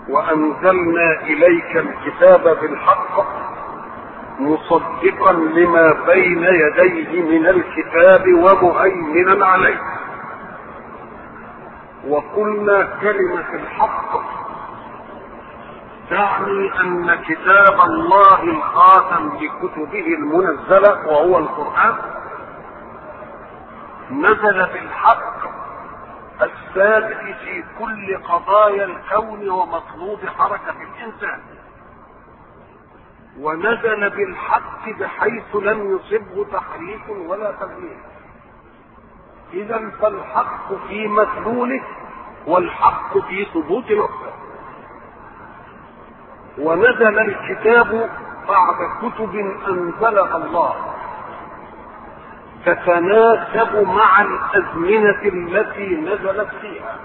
وانزلنا اليك الكتاب بالحق مصدقا لما بين يديه من الكتاب ومهيمنا عليه وقلنا كلمه الحق تعني ان كتاب الله الخاتم بكتبه المنزله وهو القران نزل بالحق الثابت في كل قضايا الكون ومطلوب حركه الانسان ونزل بالحق بحيث لم يصبه تحريف ولا تغيير اذا فالحق في مدلوله والحق في ثبوت نفسه ونزل الكتاب بعد كتب انزلها الله تتناسب مع الازمنه التي نزلت فيها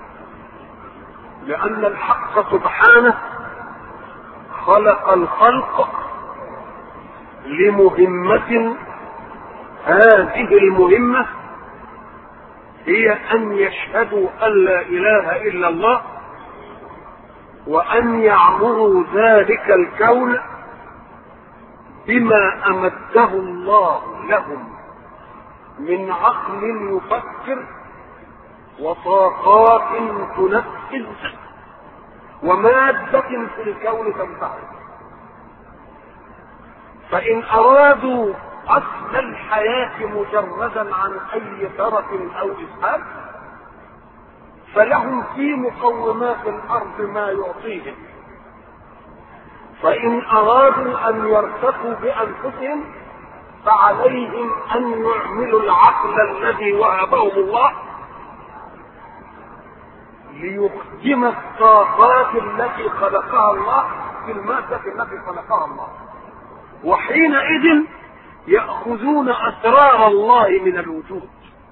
لان الحق سبحانه خلق الخلق لمهمه هذه المهمه هي ان يشهدوا ان لا اله الا الله وان يعمروا ذلك الكون بما امده الله لهم من عقل يفكر وطاقات تنفذ ومادة في الكون تنفعل فإن أرادوا أصل الحياة مجردا عن أي ترف أو إسهاب فلهم في مقومات الارض ما يعطيهم فان ارادوا ان يرتقوا بانفسهم فعليهم ان يعملوا العقل الذي وهبهم الله ليخدم الطاقات التي خلقها الله في المادة التي خلقها الله وحينئذ يأخذون أسرار الله من الوجود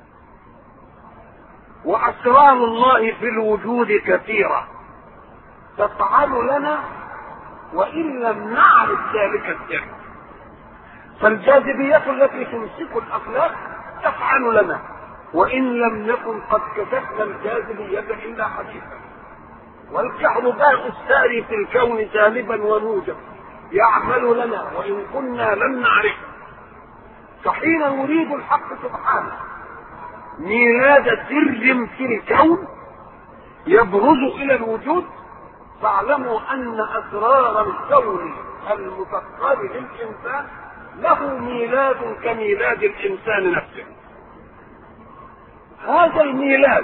واسرار الله في الوجود كثيره تفعل لنا وان لم نعرف ذلك السر فالجاذبية التي تمسك الأخلاق تفعل لنا وإن لم نكن قد كشفنا الجاذبية إلا حديثا والكهرباء الساري في الكون سالبا وموجب يعمل لنا وإن كنا لم نعرفه فحين يريد الحق سبحانه ميلاد سر في الكون يبرز الى الوجود فاعلموا ان اسرار الكون المسخر للانسان له ميلاد كميلاد الانسان نفسه هذا الميلاد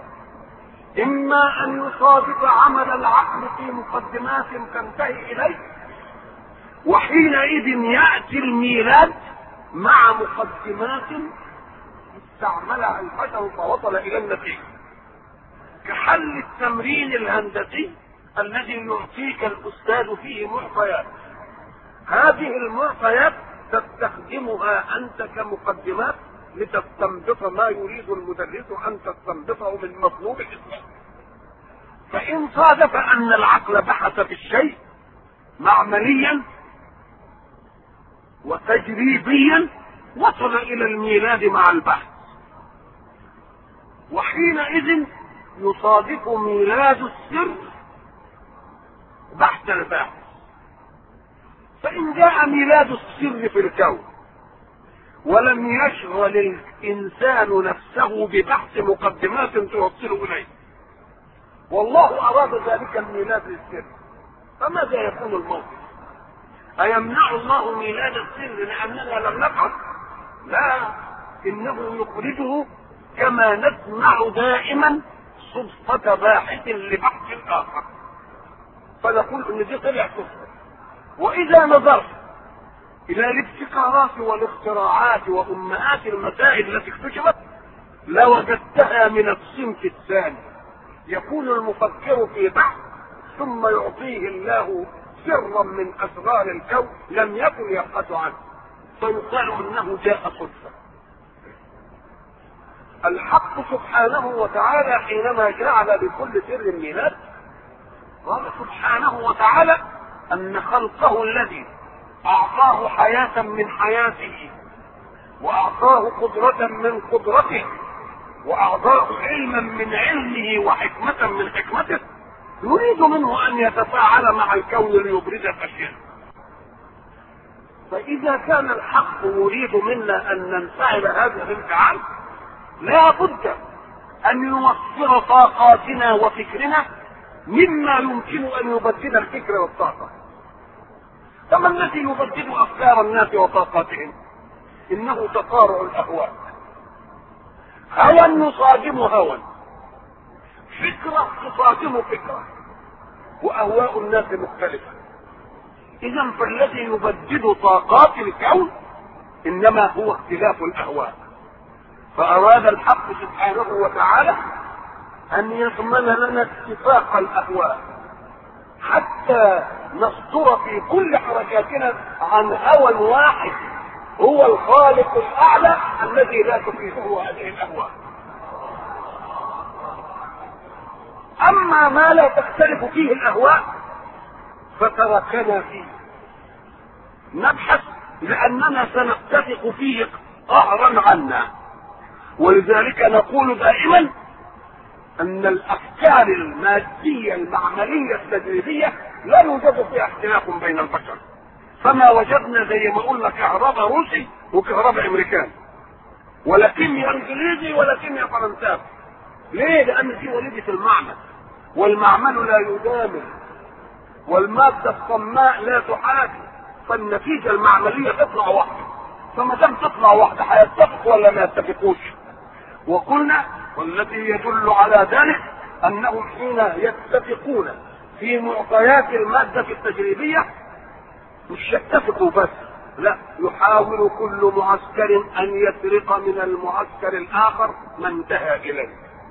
اما ان يصادف عمل العقل في مقدمات تنتهي اليه وحينئذ ياتي الميلاد مع مقدمات استعملها البشر فوصل الى النتيجه كحل التمرين الهندسي الذي يعطيك الاستاذ فيه معطيات هذه المعطيات تستخدمها انت كمقدمات لتستنبط ما يريد المدرس ان تستنبطه من مطلوب الاسلام فان صادف ان العقل بحث في الشيء معمليا وتجريبيا وصل الى الميلاد مع البحث وحينئذ يصادف ميلاد السر بحث الباحث فإن جاء ميلاد السر في الكون ولم يشغل الإنسان نفسه ببحث مقدمات توصله إليه والله أراد ذلك الميلاد للسر فماذا يكون الموقف؟ أيمنع الله ميلاد السر لأننا لم نبحث؟ لا إنه يخرجه كما نسمع دائما صدفة باحث لبحث آخر فنقول إن دي طلع صدفة وإذا نظرت إلى الابتكارات والاختراعات وأمهات المسائل التي اكتشفت لوجدتها من الصنف الثاني يكون المفكر في بحث ثم يعطيه الله سرا من أسرار الكون لم يكن يبحث عنه فيقال إنه جاء صدفة الحق سبحانه وتعالى حينما جعل لكل سر ميلاد قال سبحانه وتعالى ان خلقه الذي اعطاه حياه من حياته واعطاه قدره من قدرته واعطاه علما من علمه وحكمه من حكمته يريد منه ان يتفاعل مع الكون ليبرز الاشياء فاذا كان الحق يريد منا ان ننفعل هذا الانفعال لا بد ان يوفر طاقاتنا وفكرنا مما يمكن ان يبدل الفكر والطاقه فما الذي يبدل افكار الناس وطاقاتهم انه تقارع الاهواء هوى يصادم هوى فكره تصادم فكره واهواء الناس مختلفه اذا فالذي يبدد طاقات الكون انما هو اختلاف الاهواء فاراد الحق سبحانه وتعالى ان يضمن لنا اتفاق الاهواء حتى نصدر في كل حركاتنا عن هوى واحد هو الخالق الاعلى الذي لا تفيده هذه الاهواء اما ما لا تختلف فيه الاهواء فتركنا فيه نبحث لاننا سنتفق فيه قهرا عنا ولذلك نقول دائما ان الافكار الماديه المعمليه التجريبيه لا يوجد فيها اختلاف بين البشر فما وجدنا زي ما قلنا كهرباء روسي وكهرباء امريكاني ولا كيمياء انجليزي ولا كيمياء فرنساوي ليه؟ لان دي وليده المعمل والمعمل لا يدامر والماده الصماء لا تحاكي فالنتيجه المعمليه تطلع واحده فما دام تطلع واحده هيتفقوا ولا ما يتفقوش وقلنا والذي يدل على ذلك انهم حين يتفقون في معطيات الماده التجريبيه مش يتفقوا بس لا يحاول كل معسكر ان يسرق من المعسكر الاخر ما انتهى اليه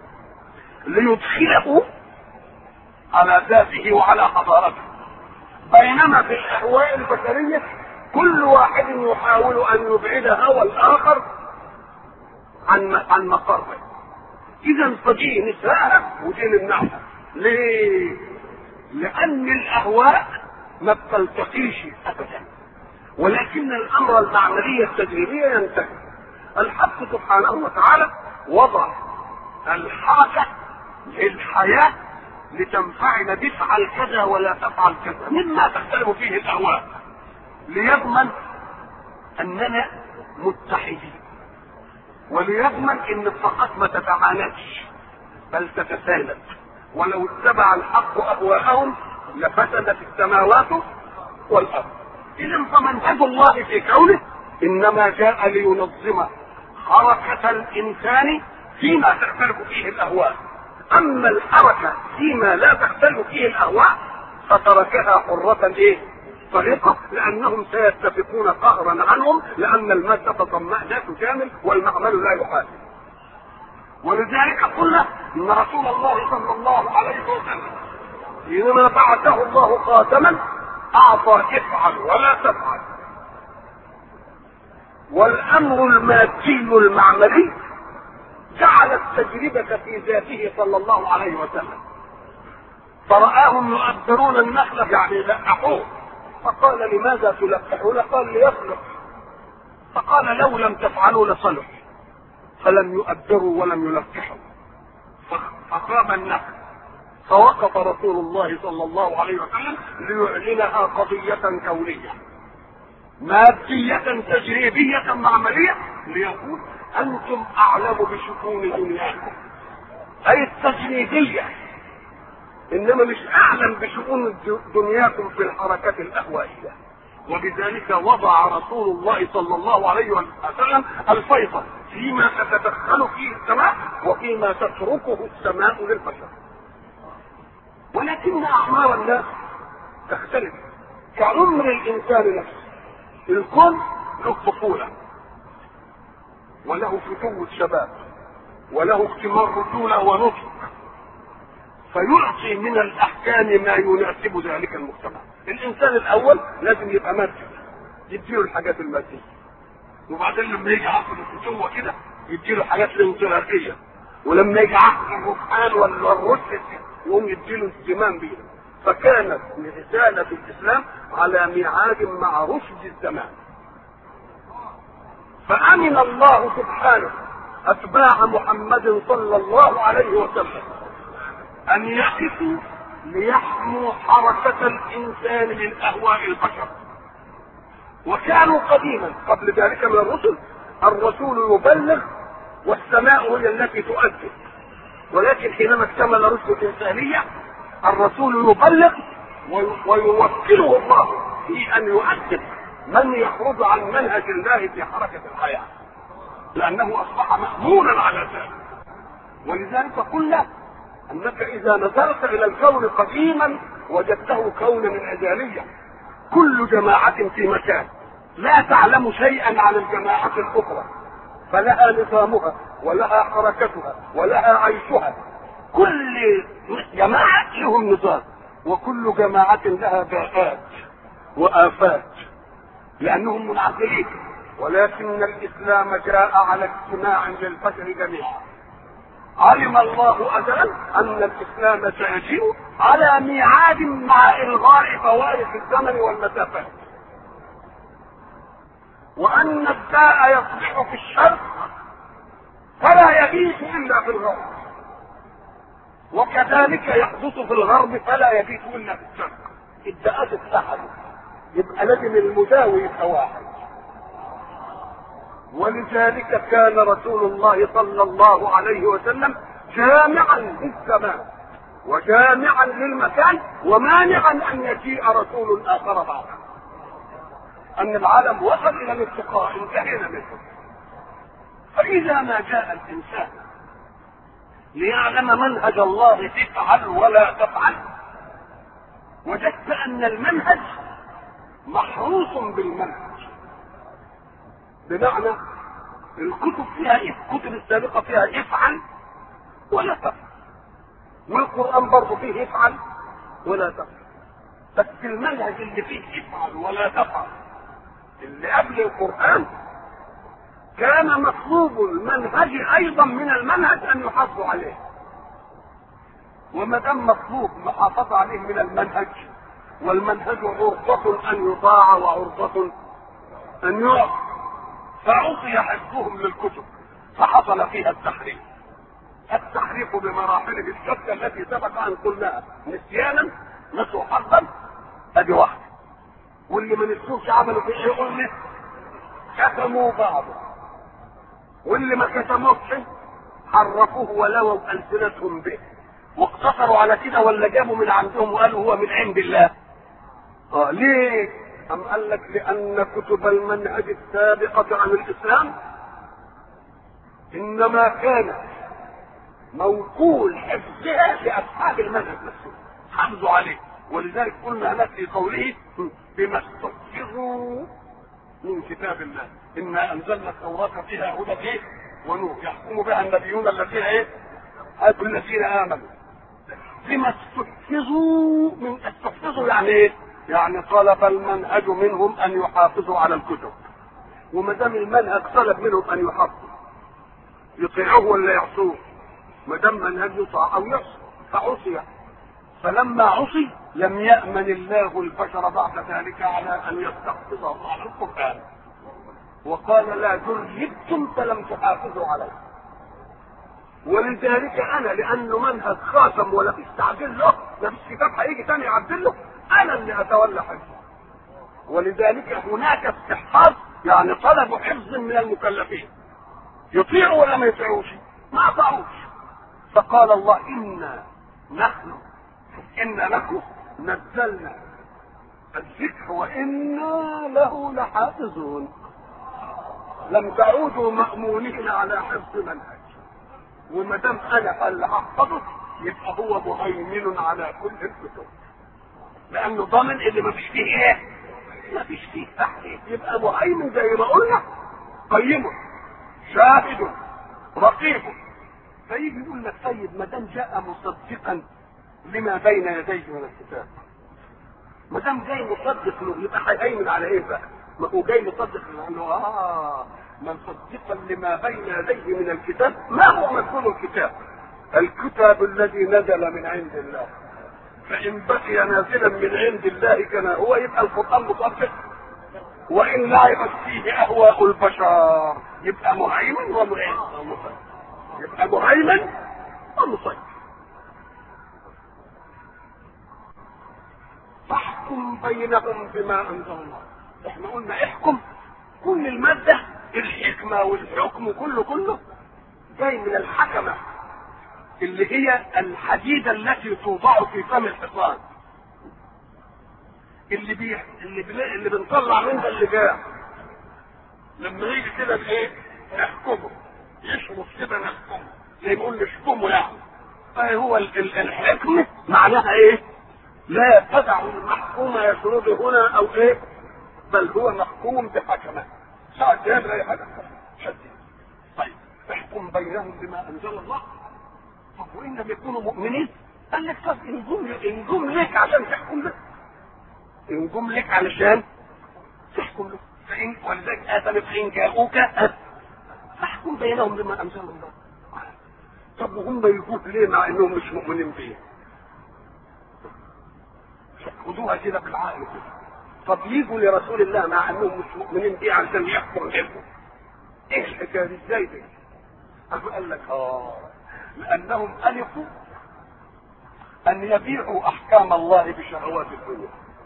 ليدخله على ذاته وعلى حضارته بينما في الاهواء البشريه كل واحد يحاول ان يبعد هوى الاخر عن عن مقره اذا فدي نساءها ودي نمنعها ليه؟ لان الاهواء ما بتلتقيش ابدا ولكن الامر المعمليه التجريبيه ينتهي الحق سبحانه وتعالى وضع الحركه للحياه لتنفعل تفعل كذا ولا تفعل كذا مما تختلف فيه الاهواء ليضمن اننا متحدين وليضمن ان الطاقات ما تتعاندش بل تتساند ولو اتبع الحق اهواءهم لفسدت السماوات والارض اذا فمنهج الله في كونه انما جاء لينظم حركه الانسان فيما تختلف فيه الاهواء اما الحركه فيما لا تختلف فيه الاهواء فتركها حرة ايه؟ طريقة لأنهم سيتفقون قهرا عنهم لأن المادة الضماء لا تكامل والمعمل لا يحاسب. ولذلك قلنا إن رسول الله صلى الله عليه وسلم حينما بعثه الله خاتما أعطى افعل ولا تفعل. والأمر المادي المعملي جعل التجربة في ذاته صلى الله عليه وسلم فرآهم يؤثرون النخل يعني لقحوه فقال لماذا تلقحون قال ليصلح فقال لو لم تفعلوا لصلح فلم يؤثروا ولم يلقحوا فخاب النخل فوقف رسول الله صلى الله عليه وسلم ليعلنها قضية كونية مادية تجريبية معملية ليقول أنتم أعلم بشؤون دنياكم أي التجريبية إنما مش أعلم بشؤون دنياكم في الحركات الأهوائية وبذلك وضع رسول الله صلى الله عليه وسلم الفيصل فيما تتدخل فيه السماء وفيما تتركه السماء للبشر ولكن أعمار الناس تختلف كعمر الإنسان نفسه الكون له طفولة وله فتوة شباب وله اختمار رجولة ونضج فيعطي من الأحكام ما يناسب ذلك المجتمع الإنسان الأول لازم يبقى مادي يديله الحاجات المادية وبعدين لما يجي عصر الفتوة كده يديله حاجات الانطلاقية ولما يجي عصر الروحان ولا الرشد يقوم يديله اهتمام بيه فكانت رسالة الإسلام على ميعاد مع رشد الزمان فأمن الله سبحانه أتباع محمد صلى الله عليه وسلم أن يقفوا ليحموا حركة الإنسان من أهواء البشر وكانوا قديما قبل ذلك من الرسل الرسول يبلغ والسماء هي التي تؤدي ولكن حينما اكتمل رشد الإنسانية الرسول يبلغ ويوكله الله في أن يؤدب من يخرج عن منهج الله في حركة الحياة لأنه أصبح مأمونا على ذلك ولذلك قلنا أنك إذا نظرت إلى الكون قديما وجدته كونا أزاليا كل جماعة في مكان لا تعلم شيئا عن الجماعة الأخرى فلها نظامها ولها حركتها ولها عيشها كل جماعة لهم نظام وكل جماعة لها باءات وآفات لأنهم منعزلين ولكن الإسلام جاء على اجتماع للبشر جميعا علم الله أزلا أن الإسلام سيجيء على ميعاد مع إلغاء فوارق الزمن والمسافات وأن الداء يصبح في الشرق فلا يبيت إلا في الغرب وكذلك يحدث في الغرب فلا يبيت إلا في الشرق الداءات اتحدت يبقى لازم المداوي يبقى واحد ولذلك كان رسول الله صلى الله عليه وسلم جامعا للزمان وجامعا للمكان ومانعا ان يجيء رسول اخر بعده ان العالم وصل الى الارتقاء انتهينا منه فاذا ما جاء الانسان ليعلم منهج الله تفعل ولا تفعل وجدت ان المنهج محروس بالمنهج بمعنى الكتب فيها الكتب السابقه فيها افعل ولا تفعل والقران برضه فيه افعل ولا تفعل بس المنهج اللي فيه افعل ولا تفعل اللي قبل القران كان مطلوب المنهج ايضا من المنهج ان يحافظوا عليه وما دام مطلوب محافظه عليه من المنهج والمنهج عرضة أن يطاع وعرضة أن يعصى فعصي حفظهم للكتب فحصل فيها التحريف التحريف بمراحله الشتى التي سبق أن قلناها نسيانا نسوا حظا أدي واحدة واللي ما نسوش عملوا في ايه قلنا كتموا بعضه واللي ما كتموش حرفوه ولووا ألسنتهم به واقتصروا على كده ولا جابوا من عندهم وقالوا هو من عند الله اه ليه ام قال لك لان كتب المنهج السابقة عن الاسلام انما كانت موكول حفظها لاصحاب المنهج نفسه حافظوا عليه ولذلك قلنا هناك في قوله بما استحفظوا من كتاب الله انا انزلنا التوراة فيها هدى ايه ونور يحكم بها النبيون الذين ايه هاتوا الذين امنوا بما استحفظوا من استحفظوا يعني ايه يعني طلب المنهج منهم ان يحافظوا على الكتب وما دام المنهج طلب منهم ان يحافظوا يطيعوه ولا يعصوه ما دام منهج يطاع او يعصي فعصي فلما عصي لم يأمن الله البشر بعد ذلك على ان يستحفظه على القرآن وقال لا جربتم فلم تحافظوا عليه ولذلك انا لانه منهج خاتم ولا فيش تعديل له ما فيش كتاب هيجي تاني يعدل له انا اللي اتولى حفظه ولذلك هناك استحفاظ يعني طلب حفظ من المكلفين يطيعوا ولا ما يطيعوش ما اطاعوش فقال الله انا نحن انا نحن نزلنا الذكر وانا له لحافظون لم تعودوا مامونين على حفظ منهج وما دام انا اللي هحفظه يبقى هو مهيمن على كل الكتب لانه ضامن اللي ما فيش فيه ايه ما فيش فيه تحقيق يبقى مهيمن زي ما قلنا قيم شاهد رقيب فيجي يقول لك طيب ما دام جاء مصدقا لما بين يديه من الكتاب ما دام جاي مصدق له يبقى هيهيمن على ايه بقى؟ ما هو جاي مصدق لانه اه مصدقا لما بين يديه من الكتاب ما هو مدخول الكتاب الكتاب الذي نزل من عند الله فإن بقي نازلا من عند الله كما هو يبقى القرآن مصدق وإن لعبت فيه أهواء البشر يبقى مهيمن ومهيمن يبقى مهيمن ومسيطر احكم بينهم بما انزل الله احنا قلنا احكم كل المادة الحكمة والحكم كله كله جاي من الحكمة اللي هي الحديدة التي توضع في فم الحصان اللي بي اللي, بي... اللي بنطلع منها اللجام لما يجي كده بايه نحكمه يشرب كده نحكمه زي ما يقول نحكمه يعني فهو ال... ال... الحكمة معناها ايه لا تدع المحكوم يشرب هنا او ايه بل هو محكوم بحكمه ساعة يعمل اي حاجة شديد طيب احكم بينهم بما انزل الله طب وان لم يكونوا مؤمنين قال لك طب ان جم ان جم لك عشان تحكم له ان جم لك علشان تحكم له فان ولذلك اتى فان جاءوك فاحكم بينهم بما انزل الله طب وهم يجوك ليه مع انهم مش مؤمنين بيه خدوها كده بالعقل كده طب يجوا لرسول الله مع انهم مش مؤمنين بيه عشان يحكم لهم ايه الحكايه دي ازاي دي؟ قال لك اه لانهم الفوا ان يبيعوا احكام الله بشهوات الدنيا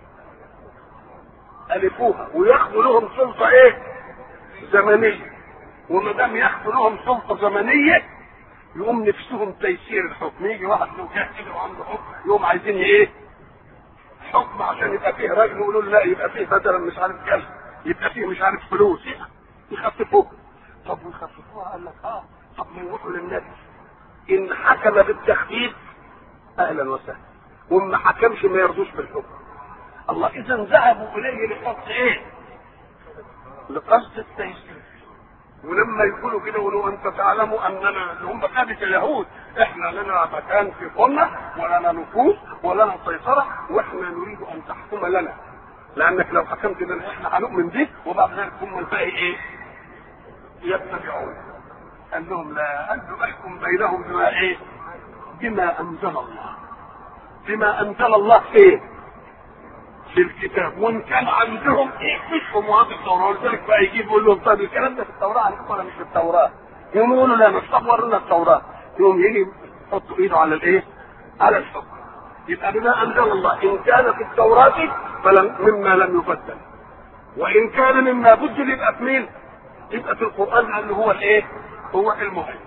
الفوها وياخذوا لهم سلطه ايه؟ زمنيه وما دام ياخذوا لهم سلطه زمنيه يقوم نفسهم تيسير الحكم يجي واحد له كده وعنده حكم يقوم عايزين ايه؟ حكم عشان يبقى فيه راجل يقولوا لا يبقى فيه مثلا مش عارف كذا يبقى فيه مش عارف فلوس يخففوها طب ويخففوها قال لك اه طب ما يروحوا للنبي ان حكم بالتخفيف اهلا وسهلا وان ما حكمش ما يرضوش بالحكم الله اذا ذهبوا اليه لقصد ايه؟ لقصد التيسير ولما يقولوا كده يقولوا انت تعلموا اننا اللي هم قاده اليهود احنا لنا مكان في قمه ولنا نفوذ ولنا سيطره واحنا نريد ان تحكم لنا لانك لو حكمت لنا احنا هنؤمن بك وبعد ذلك هم الباقي ايه؟ يتبعون قال لهم لا قال له احكم بينهم بما ايه؟ بما انزل الله بما انزل الله فين؟ في الكتاب وان كان عندهم ايه مش مواد التوراه ولذلك بقى يجيب يقول لهم طيب الكلام ده في التوراه عندكم ولا مش في التوراه؟ يقوم يقولوا لا مش صور لنا التوراه يقوم يجي يحط ايده على الايه؟ على الحكم يبقى بما انزل الله ان كان في التوراه فلم مما لم يبدل وان كان مما بدل يبقى في مين؟ يبقى في القران لانه هو الايه؟ هو المهم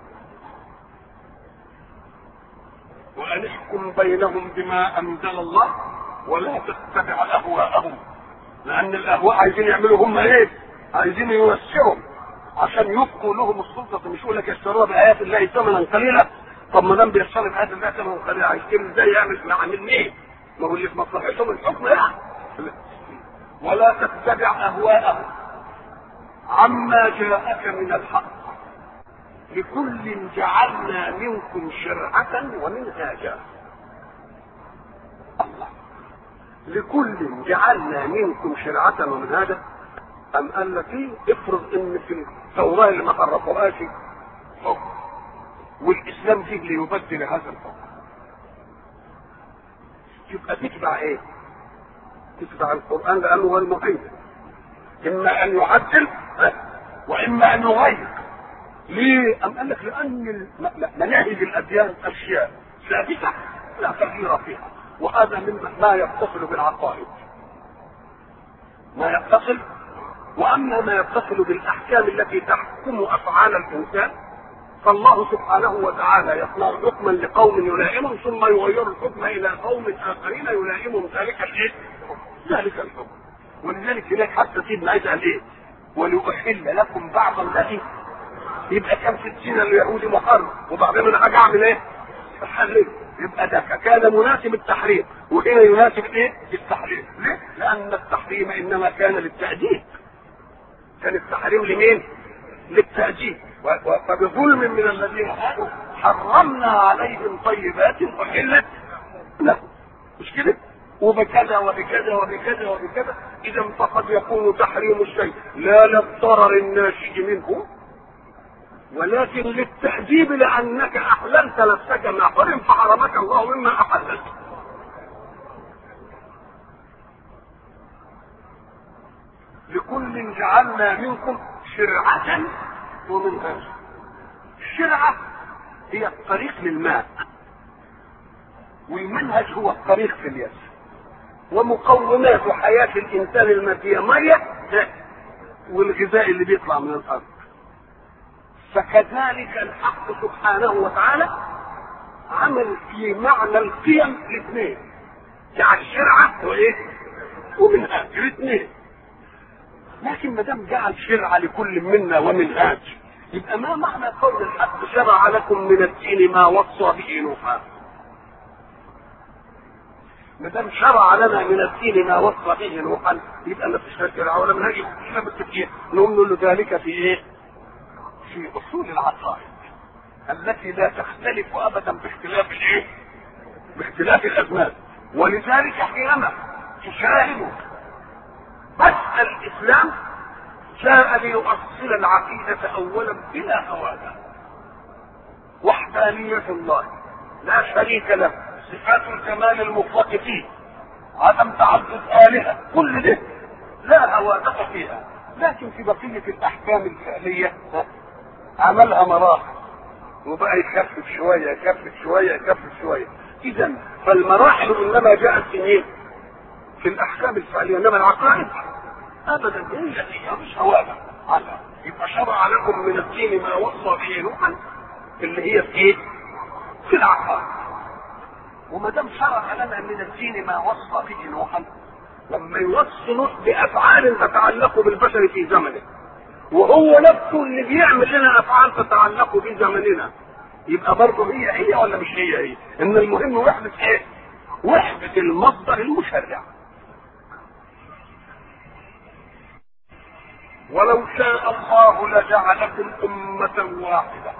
وان احكم بينهم بما انزل الله ولا تتبع اهواءهم لان الاهواء عايزين يعملوا هم ايه عايزين يوسعوا عشان يبقوا لهم السلطه مش يقول لك يشتروها بايات الله ثمنا قليلا طب ما دام بيشتري بايات الله ثمنا قليلا هيشتري ازاي يعمل مع من ايه؟ ما هو اللي في مصلحتهم الحكم يعني ولا تتبع اهواءهم عما جاءك من الحق لكل جعلنا منكم شرعة ومنهاجا الله لكل جعلنا منكم شرعة ومنهاجا أم قال لك إيه؟ افرض إن في التوراة اللي ما قرأتوهاش حكم والإسلام فيه ليبدل هذا الحكم يبقى تتبع إيه؟ تتبع القرآن لأنه هو المهيمن إما أن يعدل وإما أن يغير ليه؟ أم قال لك لأن مناهج الأديان أشياء ثابتة لا تغيير فيها وهذا مما ما يتصل بالعقائد ما يتصل واما ما يتصل بالاحكام التي تحكم افعال الانسان فالله سبحانه وتعالى يصنع حكما لقوم يلائمهم ثم يغير الحكم الى قوم اخرين يلائمهم ذلك الايه؟ ذلك الحكم ولذلك هناك حتى سيدنا عيسى قال ايه؟ ولأحل لكم بعض الذي يبقى كان في الدين اليهودي محرم وبعدين انا حاجه اعمل ايه؟ احلله يبقى ده كان مناسب التحريم وهنا يناسب ايه؟ التحريم ليه؟ لان التحريم انما كان للتأديب كان التحريم لمين؟ للتأديب فبظلم من الذين هادوا حرمنا عليهم طيبات احلت لهم مش كده؟ وبكذا وبكذا وبكذا وبكذا اذا فقد يكون تحريم الشيء لا للضرر الناشئ منه ولكن للتأديب لأنك أحللت نفسك ما حرم فحرمك الله مما أحللت لكل جعلنا منكم شرعة ومنهاجا الشرعة هي الطريق للماء والمنهج هو الطريق في اليد ومقومات حياة الإنسان المادية مية والغذاء اللي بيطلع من الأرض فكذلك الحق سبحانه وتعالى عمل في معنى القيم الاثنين يعني الشرعة وإيه؟ ومنهاج الاثنين لكن ما دام جعل شرعة لكل منا ومنهاج يبقى ما معنى قول الحق شرع لكم من الدين ما وصى به نوحا ما دام شرع لنا من الدين ما وصى به نوحا يبقى ما فيش شرع ولا منهج احنا بالتفكير نقوم نقول له ذلك في ايه؟ في اصول العقائد التي لا تختلف ابدا باختلاف الايه؟ باختلاف الازمان ولذلك حينما تشاهد بس الاسلام جاء ليؤصل العقيدة أولا بلا هوانا وحدانية الله لا شريك له صفات الكمال المطلق فيه عدم تعدد آلهة كل ده لا هوادة فيها لكن في بقية الأحكام الفعلية عملها مراحل وبقى يكفف شوية يكفف شوية يكفف شوية إذا فالمراحل إنما جاءت في مين؟ في الأحكام الفعلية إنما العقائد ابدا هي هي مش هوابة على يبقى شرع لكم من الدين ما وصى به نوحا اللي هي في ايه؟ في العقائد وما دام شرع لنا من الدين ما وصى به نوحا لما يوصي نوح بافعال تتعلق بالبشر في زمنه وهو نفسه اللي بيعمل لنا افعال تتعلق بزمننا يبقى برضه هي هي ولا مش هي هي؟ ان المهم وحده ايه؟ وحده المصدر المشرع ولو شاء الله لجعلكم أمة واحدة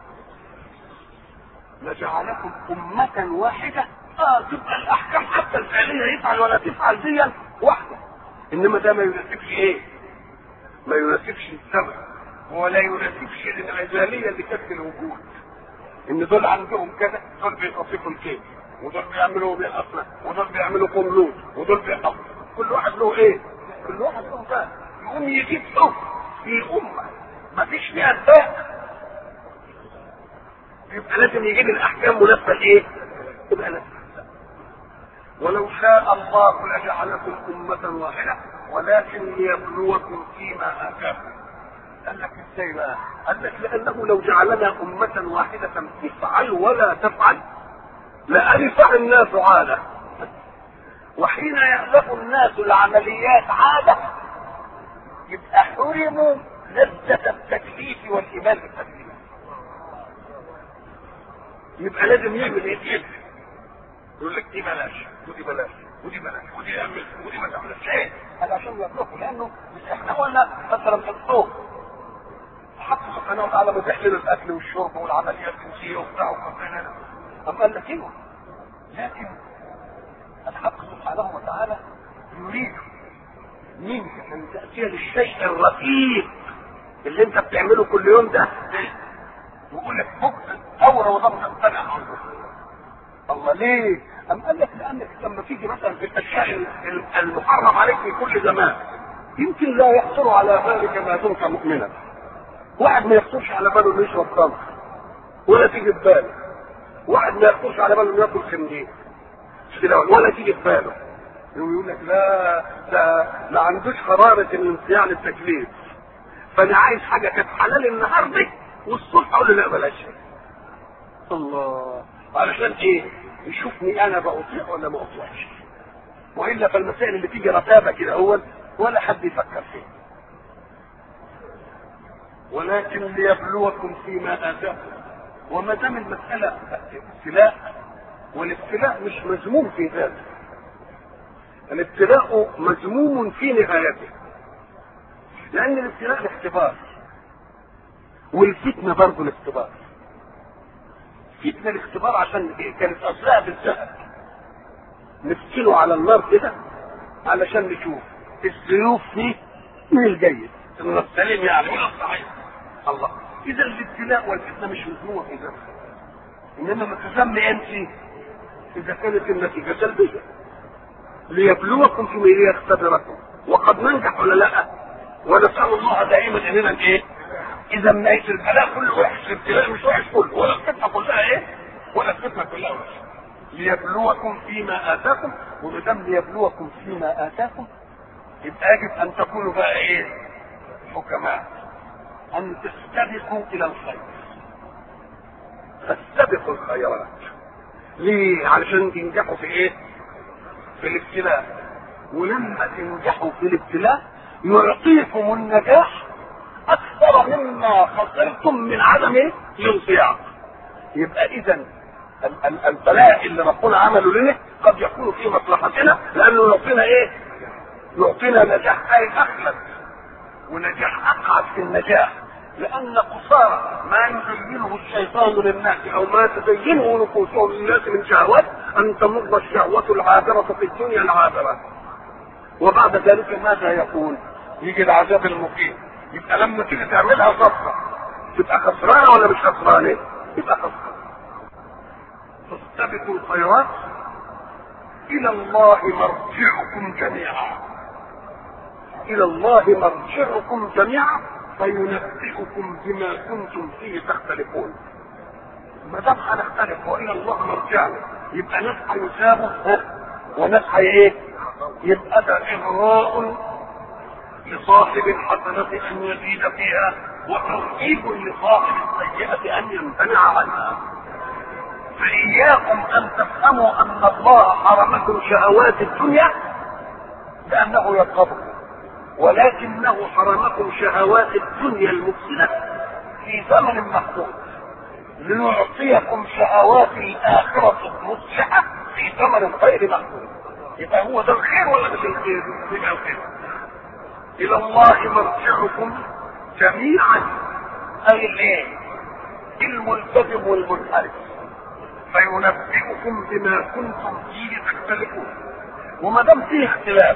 لجعلكم أمة واحدة اه تبقى الأحكام حتى الفعلية يفعل ولا تفعل دي واحدة إنما ده ما يناسبش إيه؟ ما يناسبش الزمن ولا يناسبش الانعزالية اللي كانت في الوجود إن دول عندهم كذا دول بيتصفوا الكيل ودول بيعملوا بالأصنع ودول بيعملوا قملود ودول بيعملوا كل واحد له إيه؟ كل واحد له فهم يقوم يجيب حكم في أمة ما فيش فيها اتفاق يبقى لازم يجيب الأحكام مناسبة لإيه؟ تبقى لازم ولو شاء الله لجعلكم أمة واحدة ولكن ليبلوكم فيما آتاكم قال لك ازاي بقى؟ قال لك لأنه لو جعلنا أمة واحدة تفعل ولا تفعل لألف الناس عادة وحين يألف الناس العمليات عادة يبقى حرموا لذة التكليف والإيمان بالتكليف يبقى لازم يعمل ايه يعمل يقول لك دي بلاش ودي بلاش ودي بلاش ودي اعمل ودي ما تعملش ايه هذا عشان يطلقوا لانه مش احنا قلنا مثلا في الصوم الحق سبحانه وتعالى بتحلل الاكل والشرب والعمليات الجنسيه وبتاع وكذا اما قال لك ايوه لكن الحق سبحانه وتعالى يريد منك ان تاتي للشيء الرقيق اللي انت بتعمله كل يوم ده ويقول لك بكره ثوره وضرب امتنع عنه الله ليه؟ أم قال لك لأنك لما تيجي مثلا في الأشياء المحرم عليك في كل زمان يمكن لا يحصل على ذلك ما دمت مؤمنا. واحد ما يخطرش على باله انه يشرب خمر ولا تيجي في باله. واحد ما يخطرش على باله انه ياكل خنزير. كده ولا تيجي في باله. يقول لك لا ده ما عندوش قرارة الانصياع للتكليف. فأنا عايز حاجة كانت حلال النهارده والصبح أقول له لا بلاش. الله علشان ايه؟ يشوفني انا بأطيع ولا ما اطيعش والا فالمسائل اللي تيجي رتابه كده اول ولا حد يفكر فيها ولكن ليبلوكم فيما اتاكم وما دام المساله ابتلاء والابتلاء مش مذموم في ذاته الابتلاء مذموم في نهايته لان الابتلاء الاختبار والفتنه برضه الاختبار فتنه الاختبار عشان كانت اصلها بالذهب نفتنه على النار كده علشان نشوف السيوف فيه من الجيد من السليم يعني ولا الصحيح الله اذا الابتلاء والفتنه مش مذمومه في ذاتها انما ما تسمي انت اذا كانت النتيجه سلبيه ليبلوكم فيما ليختبركم وقد ننجح ولا لا ونسال الله دائما اننا ايه اذا ما البلاء كله وحش الابتلاء مش وحش كله ولا الفتنه كلها ايه ولا الفتنه كلها وحش ليبلوكم فيما اتاكم وما ليبلوكم فيما اتاكم يبقى يجب ان تكونوا بقى ايه؟ حكماء ان تستبقوا الى الخير فاستبقوا الخيرات ليه؟ علشان تنجحوا في ايه؟ في الابتلاء ولما تنجحوا في الابتلاء يعطيكم النجاح اكثر مما خسرتم من عدم ايه؟ الانصياع يبقى اذا البلاء اللي ربنا عمله لنا قد يكون في مصلحتنا لانه يعطينا ايه؟ يعطينا نجاح اي اخلد ونجاح اقعد في النجاح لان قصارى ما يزينه الشيطان للناس او ما تزينه نفوسهم للناس من شهوات ان تمر الشهوه العابره في الدنيا العابره وبعد ذلك ماذا يكون؟ يجي العذاب المقيم يبقى لما تيجي تعملها صفقه تبقى خسرانه ولا مش خسرانه؟ يبقى خسرانه فاستبقوا الخيرات الى الله مرجعكم جميعا الى الله مرجعكم جميعا فينبئكم بما كنتم فيه تختلفون ما دام هنختلف والى الله مرجعنا يبقى ناس هيثابوا وناس هي ايه؟ يبقى ده اغراء لصاحب الحسنة ان يزيد فيها وترهيب لصاحب السيئة ان يمتنع عنها فإياكم أن تفهموا أن الله حرمكم شهوات الدنيا لأنه يبغضكم ولكنه حرمكم شهوات الدنيا المفسدة في زمن محدود لنعطيكم شهوات الآخرة المصلحة في زمن غير محدود يبقى هو ده الخير ولا مش الخير؟ يبقى الخير إلى الله مرجعكم جميعا أي الايه؟ الملتزم والمنحرف فينبئكم بما كنتم فيه تختلفون وما دام فيه اختلاف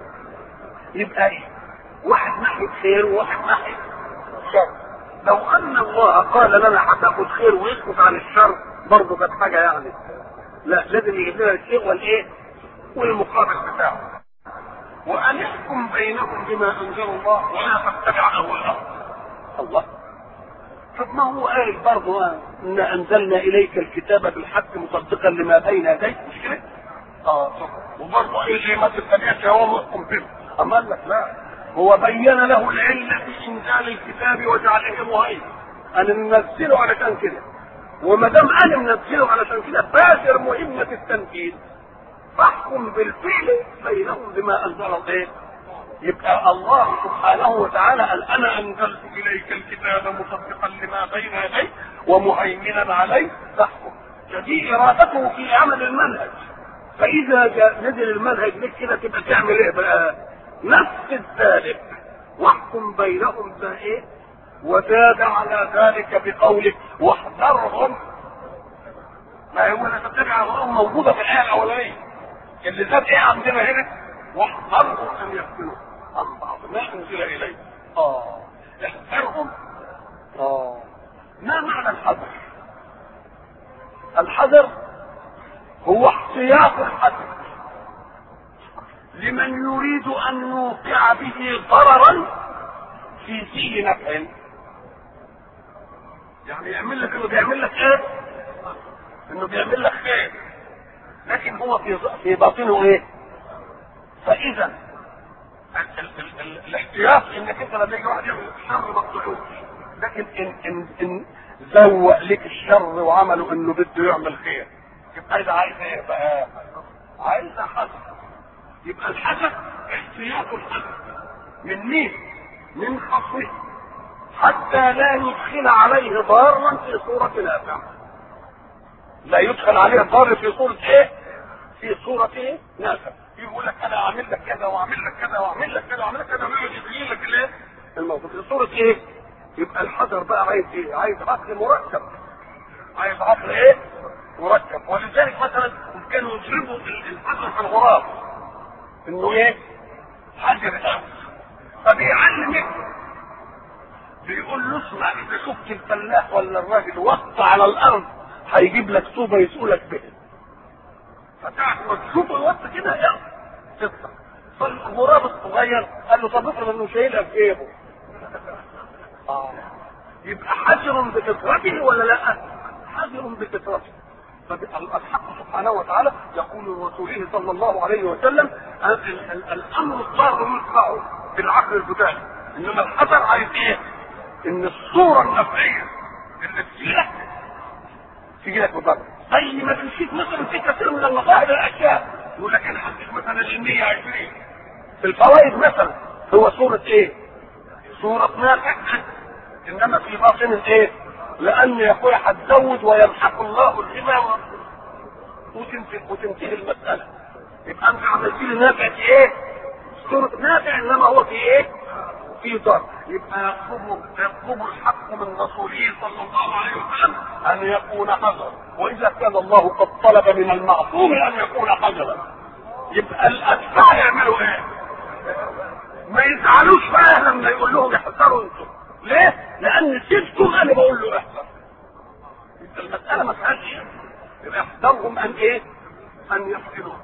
يبقى ايه؟ واحد ناحية خير وواحد ناحية شر لو ان الله قال لنا هتاخد خير ويسكت عن الشر برضه كانت حاجة يعني لا لازم يجيب لنا الشيء والايه؟ والمقابل بتاعه وأن يحكم بينكم بما أنزل الله ولا تتبع أهواءهم الله طب ما هو قال برضه إن أنزلنا إليك الكتاب بالحق مصدقا لما بين يديك مش كده؟ اه صح وبرضه إيه ما تتبعش هو محكم به أما قال لك لا هو بين له العلة في إنزال الكتاب وجعله مهيمن أنا منزله علشان كده وما دام أنا منزله علشان كده باشر مهمة التنفيذ فاحكم بالفعل بينهم بما انزل الله يبقى الله سبحانه وتعالى قال انا انزلت اليك الكتاب مصدقا لما بين يديه ومهيمنا عليه فاحكم فدي ارادته في عمل المنهج فاذا جاء نزل المنهج لك كده تبقى تعمل ايه بقى نفذ ذلك واحكم بينهم بايه وزاد على ذلك بقوله واحذرهم ما هو انا تتبع موجوده في الايه الاولانيه اللي زاد ايه عندنا هنا واحذرهم ان يفتنوا عن بعض ما انزل اليه اه احذرهم اه ما معنى الحذر الحذر هو احتياط الحذر لمن يريد ان يوقع به ضررا في فيه نفع يعني يعمل لك انه بيعمل لك ايه انه بيعمل لك خير لكن هو في في باطنه ايه؟ فاذا الاحتياط انك انت لما يجي واحد يعمل شر ما تطيعوش لكن ان ان ان زوق لك الشر وعمله انه بده يعمل خير يبقى ده عايز ايه بقى؟ عايز حسن يبقى الحسن احتياط الحسن من مين؟ من خصمه حتى لا يدخل عليه ضارا في صورة نافعة لا يدخل عليه الضار في صورة ايه؟ في صورة ايه؟ نافع يقول لك انا اعمل لك كذا واعمل لك كذا واعمل لك كذا واعمل لك كذا ويقعد يبين لك الايه؟ الموضوع في صورة ايه؟ يبقى الحذر بقى عايز ايه؟ عايز عقل مركب عايز عقل ايه؟ مركب ولذلك مثلا كانوا يضربوا الحذر في الغراب انه ايه؟ حجر الارض فبيعلمك بيقول له اسمع اذا شفت الفلاح ولا الراجل وقت على الارض هيجيب لك طوبه يسألك بها فتعرف ما تشوفه الوقت كده يلا تطلع فالغراب الصغير قال له طب افرض انه شايلها في جيبه اه يبقى حجر بكثرته ولا لا؟ حجر بكثرته الحق سبحانه وتعالى يقول لرسوله صلى الله عليه وسلم الامر الضار يتبع بالعقل البدائي انما الخطر عايز ايه؟ ان الصوره النفعيه اللي تجي لك تجي لك بضرر زي ما تمشيك مثلا في كثير من المصاهب الاشياء يقول لك انا هديك مثلا ال 120 في الفوائد مثلا هو صوره ايه؟ صوره نافع انما في باطن ايه؟ لان يا اخويا هتزود ويمحق الله الربا وتنتهي وتنتهي المساله يبقى انت عملت لي نافع في ايه؟ صورة نافع انما هو في ايه؟ في ضر يبقى يطلب يطلب الحق من رسوله صلى الله عليه وسلم ان يكون حذرا واذا كان الله قد طلب من المعصوم ان يكون حذرا يبقى الاتباع يعملوا ايه؟ ما يزعلوش بقى لما يقول لهم احذروا انتم ليه؟ لان سيبتم انا بقول له احذر يبقى المساله ما فيهاش يبقى احذرهم ان ايه؟ ان يفعلوا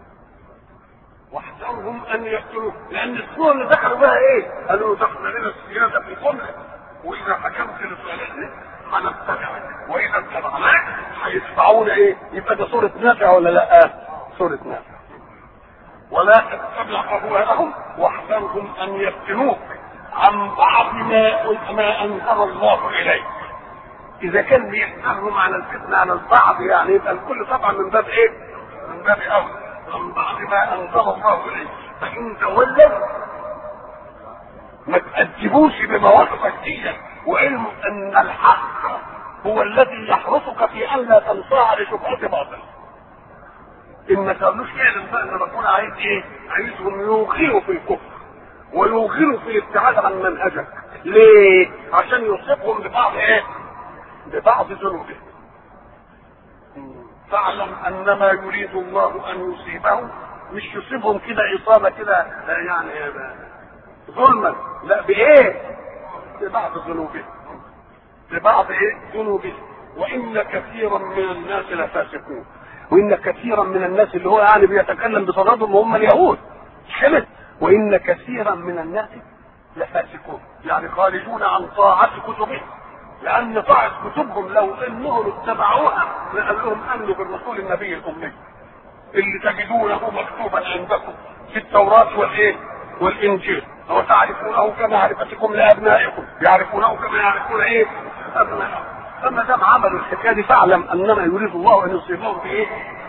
واحذرهم ان يقتلوه لان الصور اللي دخلوا بها ايه؟ قالوا دخل لنا السياده في القمه واذا حكمت لصالحنا هنتبعك واذا اتبعناك هيتبعونا ايه؟ يبقى ده صوره نافع ولا لا؟ صوره نافع ولا تتبع اهواءهم واحذرهم ان يفتنوك عن بعض ما ما انزل الله اليك اذا كان بيحذرهم على الفتنه على البعض يعني يبقى الكل طبعا من باب ايه؟ من باب اولى من بعد ما انزل الله اليه فان تولوا ما تأدبوش بمواقفك دي وعلموا ان الحق هو الذي يحرسك في ان لا تنصاع لشبهة باطل ان ما تقولوش اعلم بقى ان ربنا عايز ايه؟ عايزهم يوغروا في الكفر ويوغروا في الابتعاد عن منهجك ليه؟ عشان يصيبهم ببعض ايه؟ ببعض ذنوبهم فاعلم انما يريد الله ان يصيبهم مش يصيبهم كده اصابه كده يعني ظلما لا بايه؟ ببعض ذنوبهم ببعض ايه؟ ذنوبهم وان كثيرا من الناس لفاسقون وان كثيرا من الناس اللي هو يعني بيتكلم بصددهم هم اليهود كده وان كثيرا من الناس لفاسقون يعني خارجون عن طاعه كتبهم لان طاعه كتبهم لو انهم اتبعوها لقال لهم امنوا بالرسول النبي الامي اللي تجدونه مكتوبا عندكم في التوراه والايه؟ والانجيل وتعرفونه كما معرفتكم لابنائكم يعرفونه كما يعرفون ايه؟ ابنائكم فما دام عملوا الحكايه دي فاعلم انما يريد الله ان يصيبهم بايه؟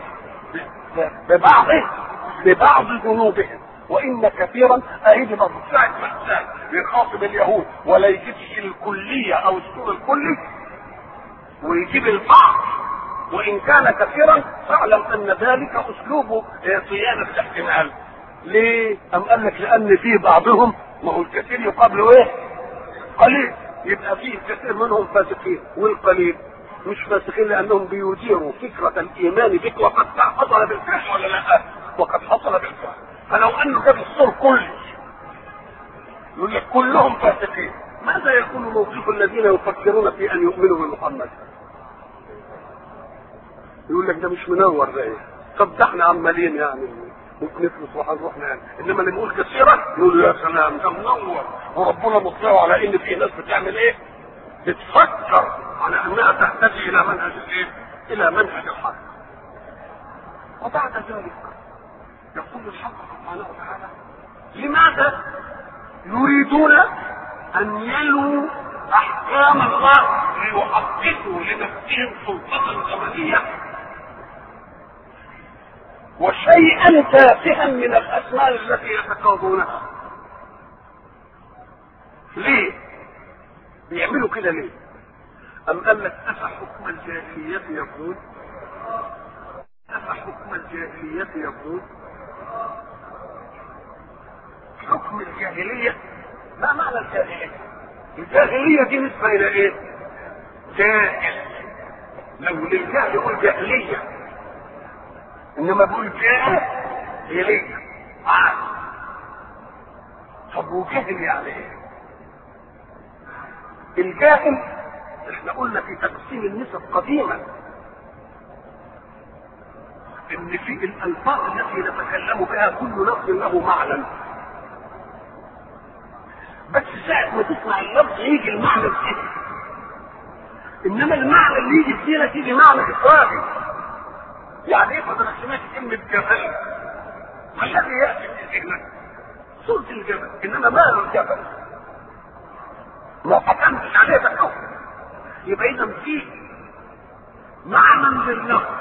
ببعض ببعض ذنوبهم وان كثيرا اهيدي برضه ساعه ما الانسان بيخاطب اليهود ولا يجيبش الكليه او السور الكلي ويجيب البعض وان كان كثيرا فاعلم ان ذلك اسلوب صيانه الاحتمال ليه؟ أم قال لك لأن في بعضهم ما هو الكثير يقابله إيه؟ قليل يبقى فيه كثير منهم فاسقين والقليل مش فاسقين لأنهم بيديروا فكرة الإيمان بك وقد حصل بالفعل ولا لا؟ وقد حصل بالفعل فلو أنه جاب الصور كله يقول لك كلهم فاسقين ماذا يكون موقف الذين يفكرون في أن يؤمنوا بمحمد؟ يقول لك ده مش منور ده ايه؟ طب ده احنا عمالين يعني ممكن نفلس وهنروح نعمل انما اللي نقول كثيرا يقول يا سلام ده منور وربنا مطلع على ان في ناس بتعمل ايه؟ بتفكر على انها تهتدي الى منهج الايه؟ الى منهج الحق. وبعد ذلك يقول الحق سبحانه وتعالى لماذا يريدون ان يلوا احكام الله ليحققوا لنفسهم سلطه زمنيه وشيئا تافها من الاسماء التي يتقاضونها ليه بيعملوا كده ليه ام قال لك افحكم الجاهليه يقول افحكم الجاهليه يقول حكم الجاهليه ما معنى الجاهليه الجاهليه دي نسبه الى ايه جاهل لو للجهل يقول جاهليه انما بقول جاهل اليك عاد طب وجهل يعني ايه الجاهل احنا قلنا في تقسيم النسب قديما ان في الالفاظ التي نتكلم بها كل لفظ له معنى بس ساعة ما تسمع اللفظ يجي المعنى الذهني انما المعنى اللي يجي في ذهنك يجي معنى افرادي يعني ايه فضل سمعت كلمة جبل ما الذي يأتي في ذهنك صورة الجبل انما ماله الجبل ما حكمتش عليه بحكم يبقى اذا فيه معنى للنص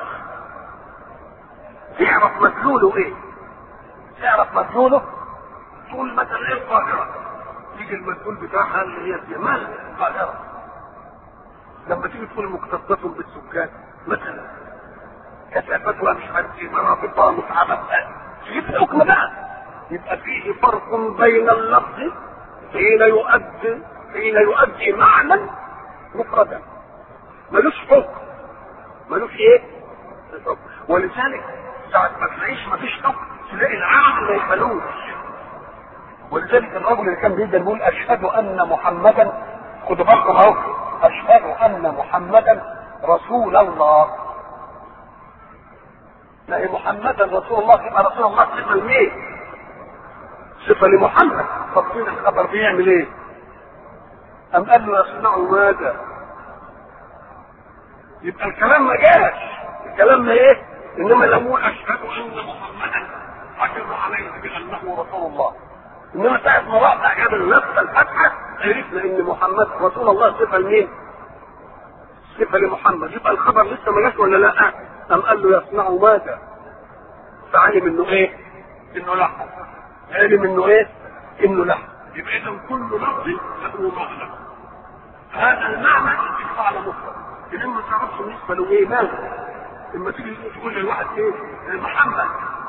تعرف مدلوله ايه تعرف مدلوله تقول مثلا ايه القاهرة تيجي المدلول بتاعها اللي هي الجمال القاهرة لما تيجي تقول مكتظة بالسكان مثلا كثافتها مش عارف ايه مرافقها متعبة تجيب حكم بقى يبقى فيه فرق بين اللفظ حين يؤدي حين يؤدي معنى مفردا ملوش حكم ملوش ايه؟ حكم ولذلك ساعة ما تلاقيش مفيش حكم تلاقي العقل ما يقبلوش ولذلك الرجل اللي كان بيقدر يقول اشهد ان محمدا خدوا بالكم اهو اشهد ان محمدا رسول الله لا محمدا رسول الله يبقى رسول الله صفه لمين؟ صفه لمحمد طب فين الخبر بيعمل ايه؟ أم قال له يصنع ماذا؟ يبقى الكلام ما جاش الكلام ما ايه؟ انما لم اشهد ان محمدا حكم عليه بانه رسول الله انما ساعه ما راح جاب نفس الفتحه عرفنا ان محمد رسول الله صفه لمين؟ صفه لمحمد يبقى الخبر لسه ما جاش ولا لا؟ أم قال له يصنع ماذا؟ فعلم انه ايه؟ انه لحم علم انه ايه؟ انه لحم يبقى اذا كل لفظ له معنى هذا المعنى يدل على مفرد انما ما تعرفش بالنسبه له ايه ماذا؟ لما تيجي تقول للواحد ايه؟ محمد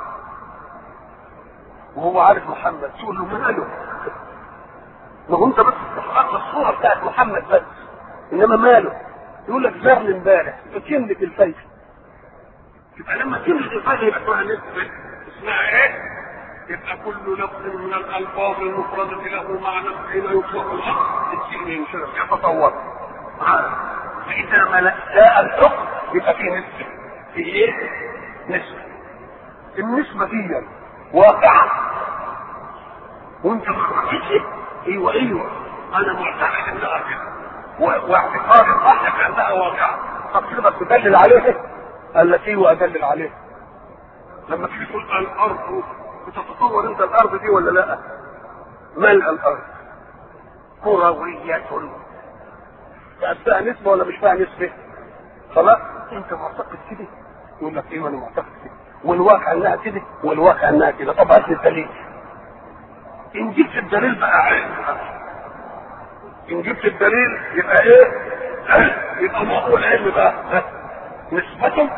وهو عارف محمد تقول له ماله؟ ما هو انت بس استحققت الصوره بتاعت محمد بس انما ماله؟ يقول لك زار امبارح فتملك الفيفي يبقى لما تملك الفيفي يبقى اسمها نسبه اسمها ايه؟ يبقى كل لفظ من الالفاظ المفردة له معنى حين يطلق الامر الدين ينشرح يتطور فاذا ما جاء الحكم يبقى فيه نسبة فيه ايه؟ نسبة النسبة دي واقعة وانت ما رأيتش ايوه ايوه انا معتقد انها كده واعتقاد صح بانها واقعة طب تقدر تدلل عليه التي وادلل عليه لما تيجي تقول الارض بتتصور انت الارض دي ولا لا ملء الارض كروية فيها نسبة ولا مش فيها نسبة خلاص انت معتقد كده يقول لك ايوه انا معتقد كده والواقع انها كده والواقع انها كده طب هات لي الدليل ان جبت الدليل بقى عين ان جبت الدليل يبقى ايه يبقى ما هو العلم بقى نسبة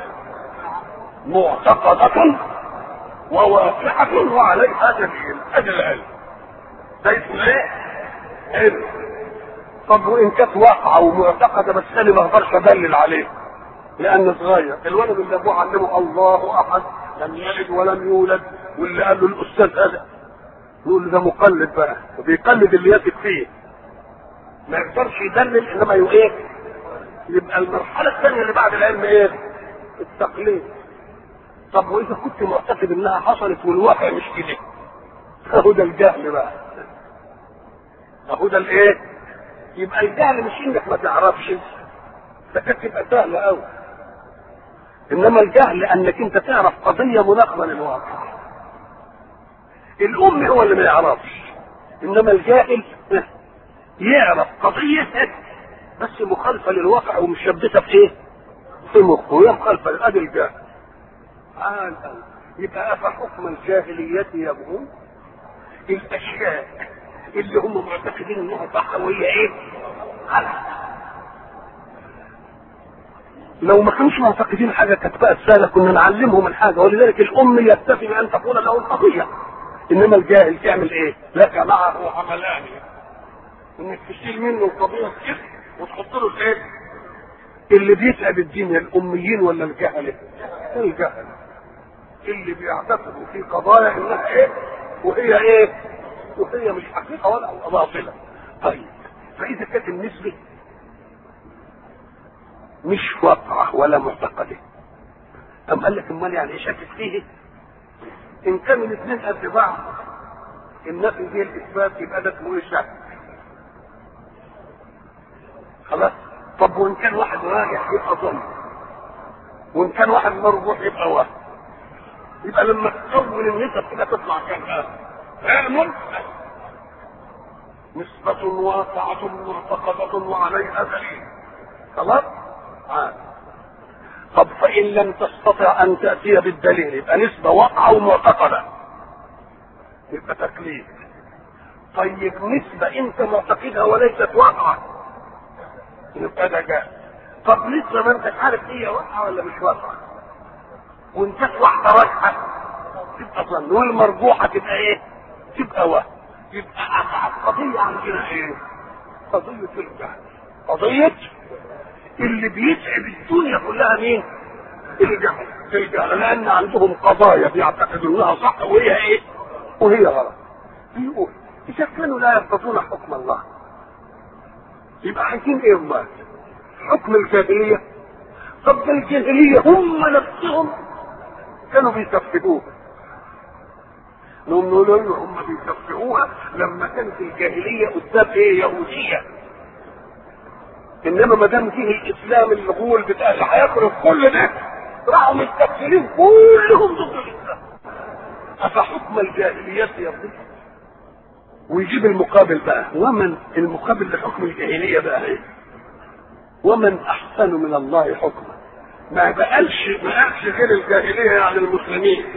معتقدة وواقعة وعليها دليل ادي العلم ده اسمه ايه؟ علم طب وان كانت واقعة ومعتقدة بس انا ما اقدرش ادلل عليه لان صغير الولد اللي ابوه علمه الله احد لم يلد ولم يولد واللي قال له الاستاذ هذا يقول ده مقلد بقى وبيقلد اللي يثق فيه ما يقدرش يدلل انما ايه يبقى المرحله الثانيه اللي بعد العلم ايه التقليد طب واذا كنت معتقد انها حصلت والواقع مش كده اهو ده الجهل بقى اهو ده الايه يبقى الجهل مش انك ما تعرفش ده كانت تبقى سهله قوي انما الجهل انك انت تعرف قضيه مناقضه للواقع الام هو اللي ما يعرفش انما الجاهل يعرف قضيه بس مخالفه للواقع ومشبثه في ايه؟ في مخه وهي مخالفه لادي الجاهل عال قوي يبقى افحكم الجاهليه يبغون الاشياء اللي هم معتقدين انها صح وهي ايه؟ غلط لو ما كانوش معتقدين حاجه كانت بقت سهله كنا نعلمهم الحاجه ولذلك الام يكتفي بان تقول له القضيه انما الجاهل تعمل ايه؟ لك معه عملان انك تشيل منه القضيه كده وتحط له الايه؟ اللي بيتعب الدنيا الاميين ولا الجهله؟ الجهله اللي بيعتقدوا في قضايا انها ايه؟ وهي ايه؟ وهي مش حقيقه ولا باطله. طيب فاذا كانت النسبه مش واقعه ولا معتقده أم قال لك امال يعني شكك فيه ان كان الاثنين قد بعض النفي دي الاثبات يبقى ده اسمه ايه شك خلاص طب وان كان واحد راجح يبقى ظن وان كان واحد مربوح يبقى واحد يبقى لما تكون النسب كده تطلع كام علم نسبة واقعة معتقدة وعليها دليل خلاص؟ آه. طب فإن لم تستطع أن تأتي بالدليل يبقى نسبة واقعة ومعتقدة يبقى تكليف طيب نسبة أنت معتقدها وليست واقعة يبقى ده جاء طب نسبة ما أنت عارف هي واقعة ولا مش واقعة وأنت واحدة راجحة تبقى ظن والمرجوحة تبقى إيه؟ تبقى وهم يبقى أصعب قضية عندنا إيه؟ قضية الجهل قضية اللي بيتعب الدنيا كلها مين؟ الجهل الجهل لأن عندهم قضايا بيعتقدوا إنها صح وهي إيه؟ وهي غلط بيقول إذا كانوا لا يرتضون حكم الله يبقى عايزين إيه أمال؟ حكم الجاهلية طب ده الجاهلية هم نفسهم كانوا بيسفهوها نقوم نقول له هم بيسفهوها لما كانت الجاهلية قدام إيه يهودية انما ما دام فيه الاسلام الغول بتاع اللي هيخرج كل ده راحوا مستكبرين كلهم ضد الاسلام افحكم الجاهلية يرضي ويجيب المقابل بقى ومن المقابل لحكم الجاهلية بقى ايه ومن احسن من الله حكما ما بقالش ما قالش غير الجاهلية يعني المسلمين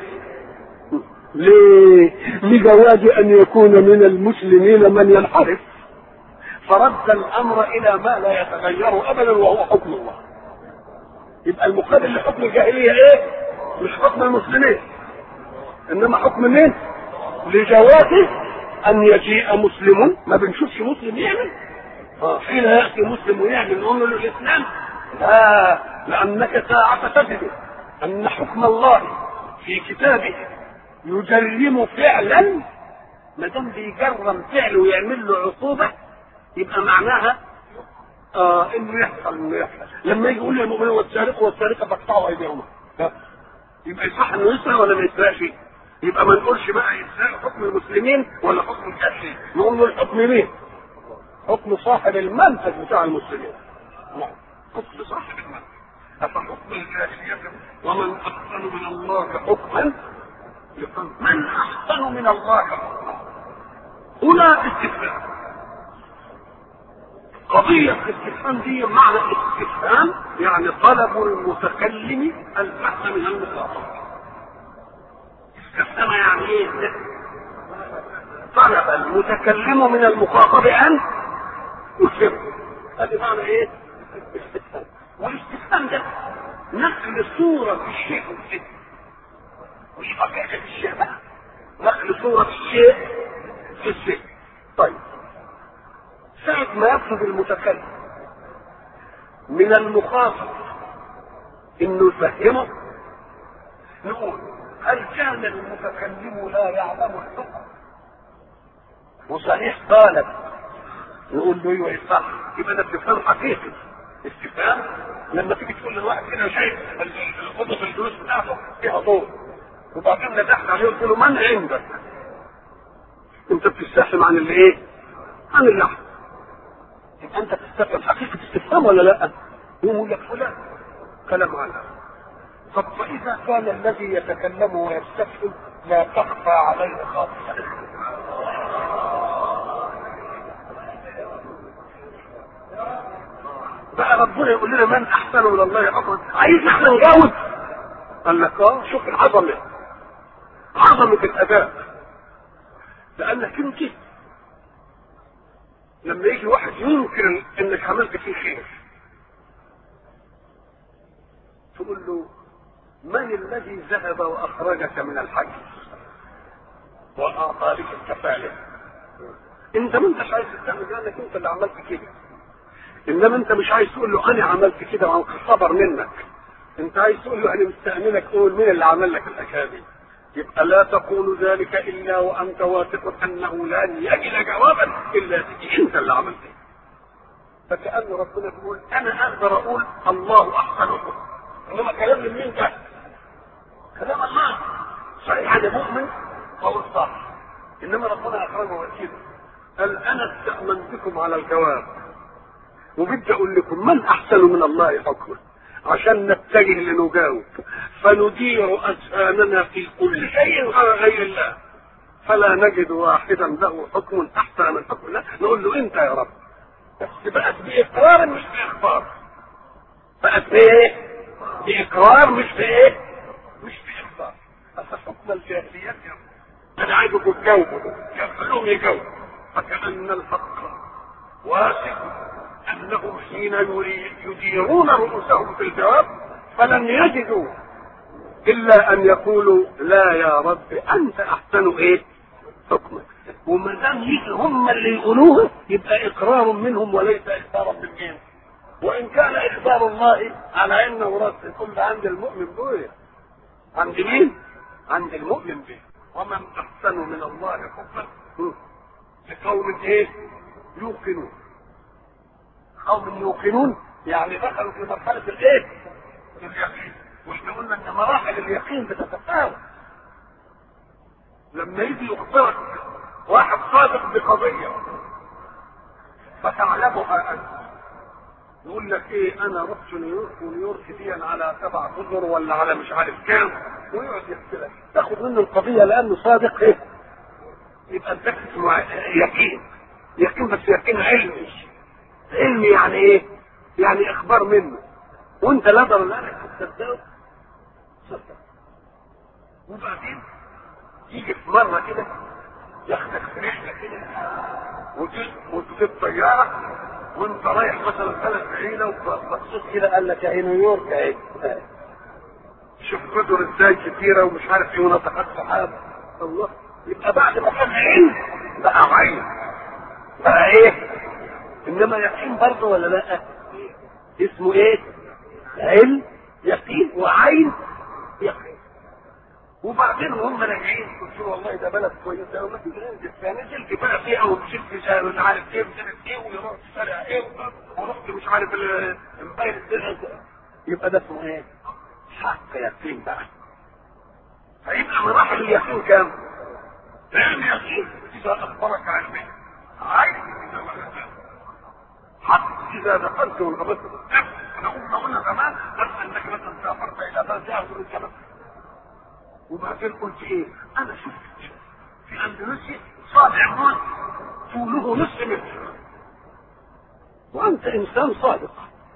ليه لجواز ان يكون من المسلمين من ينحرف فرد الامر الى ما لا يتغير ابدا وهو حكم الله يبقى المقابل لحكم الجاهليه ايه مش حكم المسلمين انما حكم مين لجواز ان يجيء مسلم ما بنشوفش مسلم يعمل اه حين ياتي مسلم ويعمل نقول له الاسلام لا لانك ساعه تجد ان حكم الله في كتابه يجرم فعلا ما دام بيجرم فعل ويعمل له عقوبه يبقى معناها آه انه يحصل انه يحصل لما يجي يقول للمؤمنين والسارق والسارقه فاقطعوا ايديهما يبقى يصح انه يسرق ولا ما يسرقش؟ يبقى ما نقولش بقى يسرق حكم المسلمين ولا حكم الكافرين نقول له الحكم مين؟ حكم صاحب المنهج بتاع المسلمين نعم حكم صاحب المنهج أفحكم الجاهلية ومن أحسن من الله حكما من أحسن من الله حكما هنا استفهام قضية الاستفهام دي معنى الاستفهام يعني طلب المتكلم البحث من المخاطب استفهام يعني ايه طلب المتكلم من المخاطب ان يفهم هذا معنى ايه الاستفهام والاستفهام ده نقل صورة الشيء في مش حقيقة الشيء بقى نقل صورة الشيء في الشيء طيب ساعة ما يقصد المتكلم من المخاطب انه يفهمه نقول هل كان المتكلم لا يعلم الحكم وصحيح قالت نقول له ايوه صح يبقى ده استفهام حقيقي استفهام لما تيجي تقول للواحد كده شايف الخطه في الجلوس بتاعته فيها ضوء وبعدين ندحت عليه قلت له من عندك؟ انت بتستفهم عن اللي ايه؟ عن اللحم يبقى انت تستفهم حقيقه استفهام ولا لا؟ يقول لك فلان كلام عنها طب فاذا كان الذي يتكلم ويستفهم لا تخفى عليه خاطئه بقى ربنا يقول لنا من احسن من الله حكما عايز احنا نجاوب قال لك اه شوف العظمه عظمه الاداء لانك انت لما يجي واحد ينكر انك عملت فيه خير تقول له من الذي ذهب واخرجك من الحج واعطى لك الكفاله انت ما انتش عايز تعمل لانك انت اللي عملت كده انما انت مش عايز تقول له انا عملت كده وعن خبر منك انت عايز تقول له انا مستأمنك قول مين اللي عمل لك الحكايه دي يبقى لا تقول ذلك الا وانت واثق انه لن يجد جوابا الا تجي انت اللي عملته فكأن ربنا بيقول انا اقدر اقول الله احسنكم انما كلام من مين ده؟ كلام الله صحيح انا مؤمن اقول صح انما ربنا اخرجه وكيله قال انا استأمنتكم على الجواب وبدي اقول لكم من احسن من الله حكما عشان نتجه لنجاوب فندير اذهاننا في كل شيء غير الله فلا نجد واحدا له حكم احسن من حكم الله نقول له انت يا رب بس بقت باقرار مش باخبار بقت بايه؟ باقرار مش بايه؟ مش باخبار افحكم الجاهليه انا عايزكم تجاوبوا كلهم يجاوبوا فكأن الحق واثق انهم حين يديرون رؤوسهم في الجواب فلن يجدوا الا ان يقولوا لا يا رب انت احسن ايه حكما وما دام يجي هم اللي يقولوه يبقى اقرار منهم وليس اخبارا منهم وان كان اخبار الله على انه رد كل عند المؤمن به عند مين عند المؤمن به ومن احسن من الله حكما لقوم ايه يوقنون قوم يوقنون يعني دخلوا في مرحله الايه اليقين واحنا قلنا ان مراحل اليقين بتتفاوت لما يجي يخبرك واحد صادق بقضيه فتعلمها انت يقول لك ايه انا رحت نيويورك ونيويورك دي على سبع جزر ولا على مش عارف كام ويقعد يحكي لك تاخد منه القضيه لانه صادق ايه يبقى انت اسمه يقين يقين بس يقين علمي علمي يعني ايه يعني اخبار منه وانت لا ضر لك تصدقه صدق وبعدين يجي في مره كده ياخدك في رحله كده وتجيب طياره وانت رايح مثلا ثلاث عيله وبصيت كده قال لك اهي نيويورك اهي شوف جزر ازاي كتيره ومش عارف ايه ونطقات سحاب الله يبقى بعد ما كان علم بقى عين بقى ايه انما يقين برضه ولا لا اسمه ايه علم يقين وعين يقين وبعدين هم راجعين قلت له والله ده بلد كويس ده وما تنزل فنزلت بقى فيه او مشيت في شارع مش عارف ايه مش عارف ايه ورحت شارع ايه ورحت مش عارف الموبايل الدنيا يبقى ده اسمه ايه؟ حق يقين بقى فيبقى مراحل اليقين كام؟ علم يقين اذا اخبرك عن به عين اذا حق اذا دخلت وانغمست احنا قلنا قلنا زمان بس انك مثلا سافرت الى بلد ياخذ الكلام وبعدين قلت ايه انا شفت في اندونيسيا صابع موت طوله نصف متر وانت انسان صادق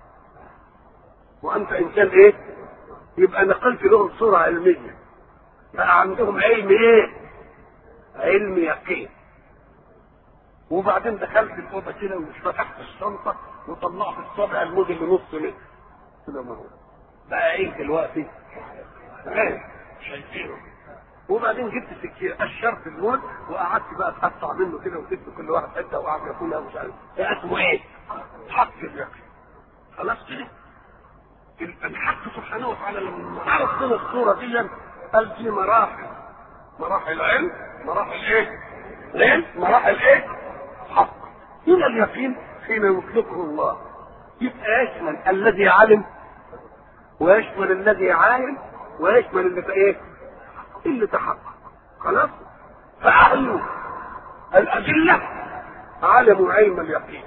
وانت انسان ايه يبقى نقلت لهم صورة علمية بقى عندهم علم ايه علم يقين وبعدين دخلت الاوضه كده وفتحت الشنطه وطلعت الصابع الموز اللي نص متر كده ما هو بقى ايه دلوقتي؟ ايه شايفينه وبعدين جبت سكينه قشرت الموز وقعدت بقى اتقطع منه كده وسبت كل واحد حته وقعد ياكلها مش عارف ده اسمه ايه؟ حق اليقين خلاص كده الحق سبحانه وتعالى لما عرف لنا الصوره دي قال في مراحل مراحل علم مراحل ايه؟ علم مراحل ايه؟ حق هنا اليقين حين يطلقه الله يبقى يشمل الذي علم ويشمل الذي عالم ويشمل اللي ايه؟ اللي تحقق خلاص؟ فأهل الأدلة علموا علم اليقين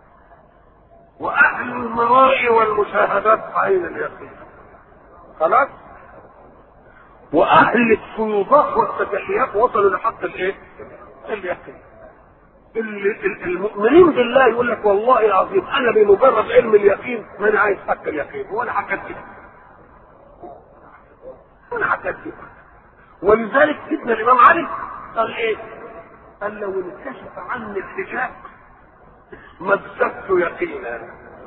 وأهل المرائي والمشاهدات عين اليقين خلاص؟ وأهل الفيوضات والتكحيات وصلوا لحق الإيه؟ اليقين المؤمنين بالله يقول لك والله العظيم انا بمجرد علم اليقين ما انا عايز حق اليقين وانا حكيت كده وانا حكيت كده ولذلك سيدنا الامام علي قال ايه؟ قال لو انكشف عني الحجاب ما ازددت يقينا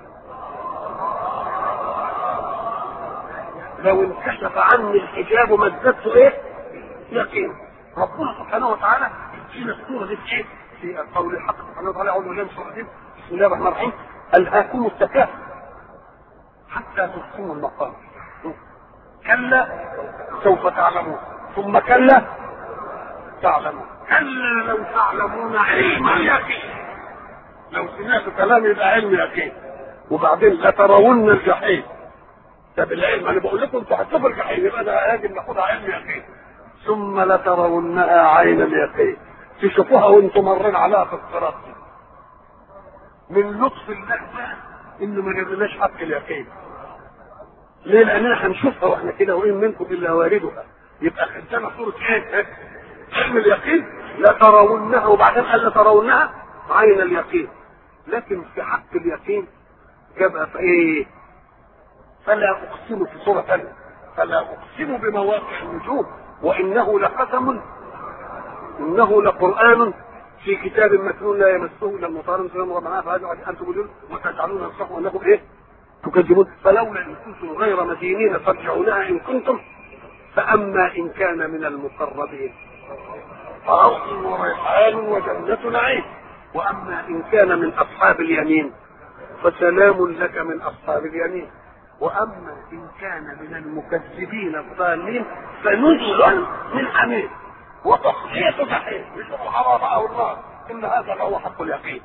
لو انكشف عني الحجاب ما ازددت ايه؟ يقينا ربنا سبحانه وتعالى يدينا الصوره دي في ايه؟ في قول الحق سبحانه وتعالى اعوذ بالله من الشيطان الرجيم بسم الله الرحمن الرحيم الهاكم التكاثر حتى تحسنوا المقام كلا سوف تعلمون ثم كلا تعلمون كلا لو تعلمون علم اليقين لو سمعت كلام يبقى علم يقين وبعدين لترون الجحيم طب العلم انا بقول لكم انتوا هتشوفوا الجحيم يبقى ده لازم ناخدها علم يقين ثم لترونها عين اليقين تشوفوها وانتم مرين عليها في الصراط من لطف الله بقى انه ما جابلناش حق اليقين ليه؟ لاننا هنشوفها واحنا كده وان منكم الا واردها يبقى خدنا صوره ايه؟ علم اليقين لا ترونها وبعدين قال لا ترونها عين اليقين لكن في حق اليقين جابها في ايه؟ فلا اقسم في صوره ثانيه فلا اقسم بمواقع النجوم وانه لقسم انه لقران في كتاب مكنون لا يمسه الا المطهرون سلام ربنا فهذا انتم تقولون وتجعلون الصحوه انكم ايه؟ تكذبون فلولا ان كنتم غير مدينين فارجعونها ان كنتم فاما ان كان من المقربين فروح وريحان وجنة نعيم واما ان كان من اصحاب اليمين فسلام لك من اصحاب اليمين واما ان كان من المكذبين الضالين فنزل من حميم وتصحيح جحيم مش حرام او النار ان هذا لهو حق اليقين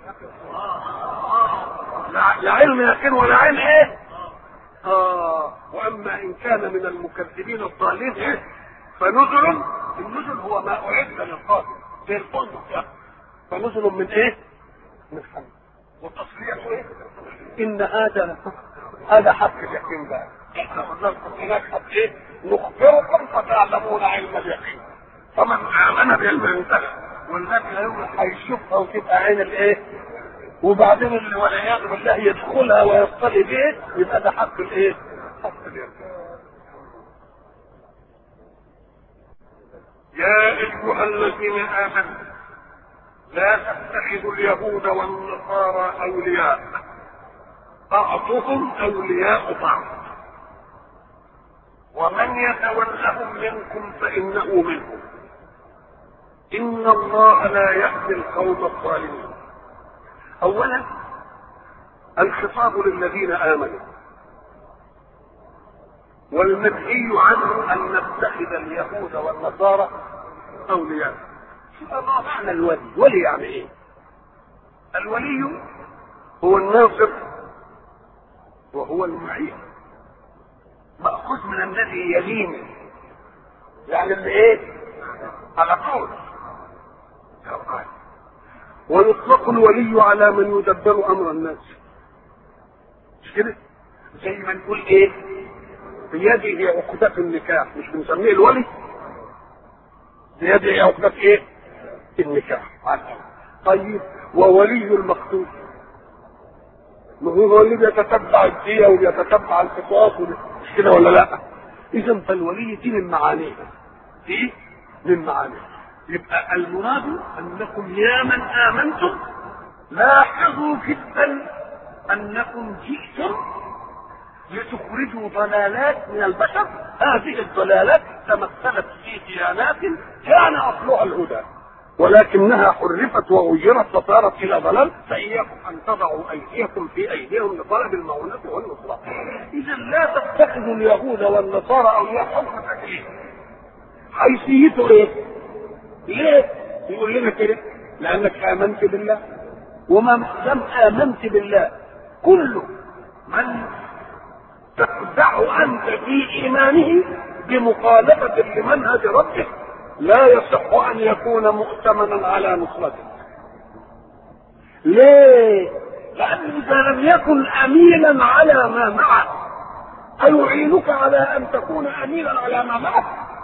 لا لا علم يقين ولا علم ايه اه واما ان كان من المكذبين الضالين ايه فنزل النزل هو ما اعد للقاتل زي الفندق يعني فنزل من ايه من حميم وتصليته ايه ان هذا هذا حق اليقين بقى احنا قلنا لكم هناك حق ايه نخبركم فتعلمون علم اليقين فمن امن بعلم انتهى والذي يوم هيشوفها وتبقى عين الايه وبعدين اللي والعياذ بالله يدخلها ويصطلي به يبقى ده حق الايه حق اليقين يا ايها الذين امنوا لا تتخذوا اليهود والنصارى اولياء بعضهم اولياء بعض ومن يتولهم منكم فانه منهم ان الله لا يهدي القوم الظالمين اولا الخطاب للذين امنوا والمنهي عنه ان نتخذ اليهود والنصارى اولياء ما معنى الولي ولي يعني ايه الولي هو الناصر وهو المعين مأخوذ من الذي يلينه يعني اللي ايه على طول ويطلق الولي على من يدبر امر الناس مش كده زي ما نقول ايه بيده عقدة النكاح مش بنسميه الولي بيده عقدة ايه النكاح طيب وولي المقتول ما هو اللي بيتتبع الدية وبيتتبع القصاص مش كده ولا لا؟ إذا فالولي دي من معانيها. دي من معانيها. يبقى المراد أنكم يا من آمنتم لاحظوا جدا أنكم جئتم لتخرجوا ضلالات من البشر هذه الضلالات تمثلت في ديانات كان أصلها الهدى ولكنها حرفت وغيرت فصارت الى ضلال فاياكم ان تضعوا ايديكم في ايديهم لطلب المعونة والنصرة. اذا لا تتخذوا اليهود والنصارى اولياء حكم تكليف. حيثيته ايه؟ ليه؟ يقول لنا كده لانك امنت بالله وما دام امنت بالله كل من تخدع انت في ايمانه بمخالفه لمنهج ربك لا يصح ان يكون مؤتمنا على نصرته ليه لان اذا لم يكن امينا على ما معه ايعينك على ان تكون امينا على ما معك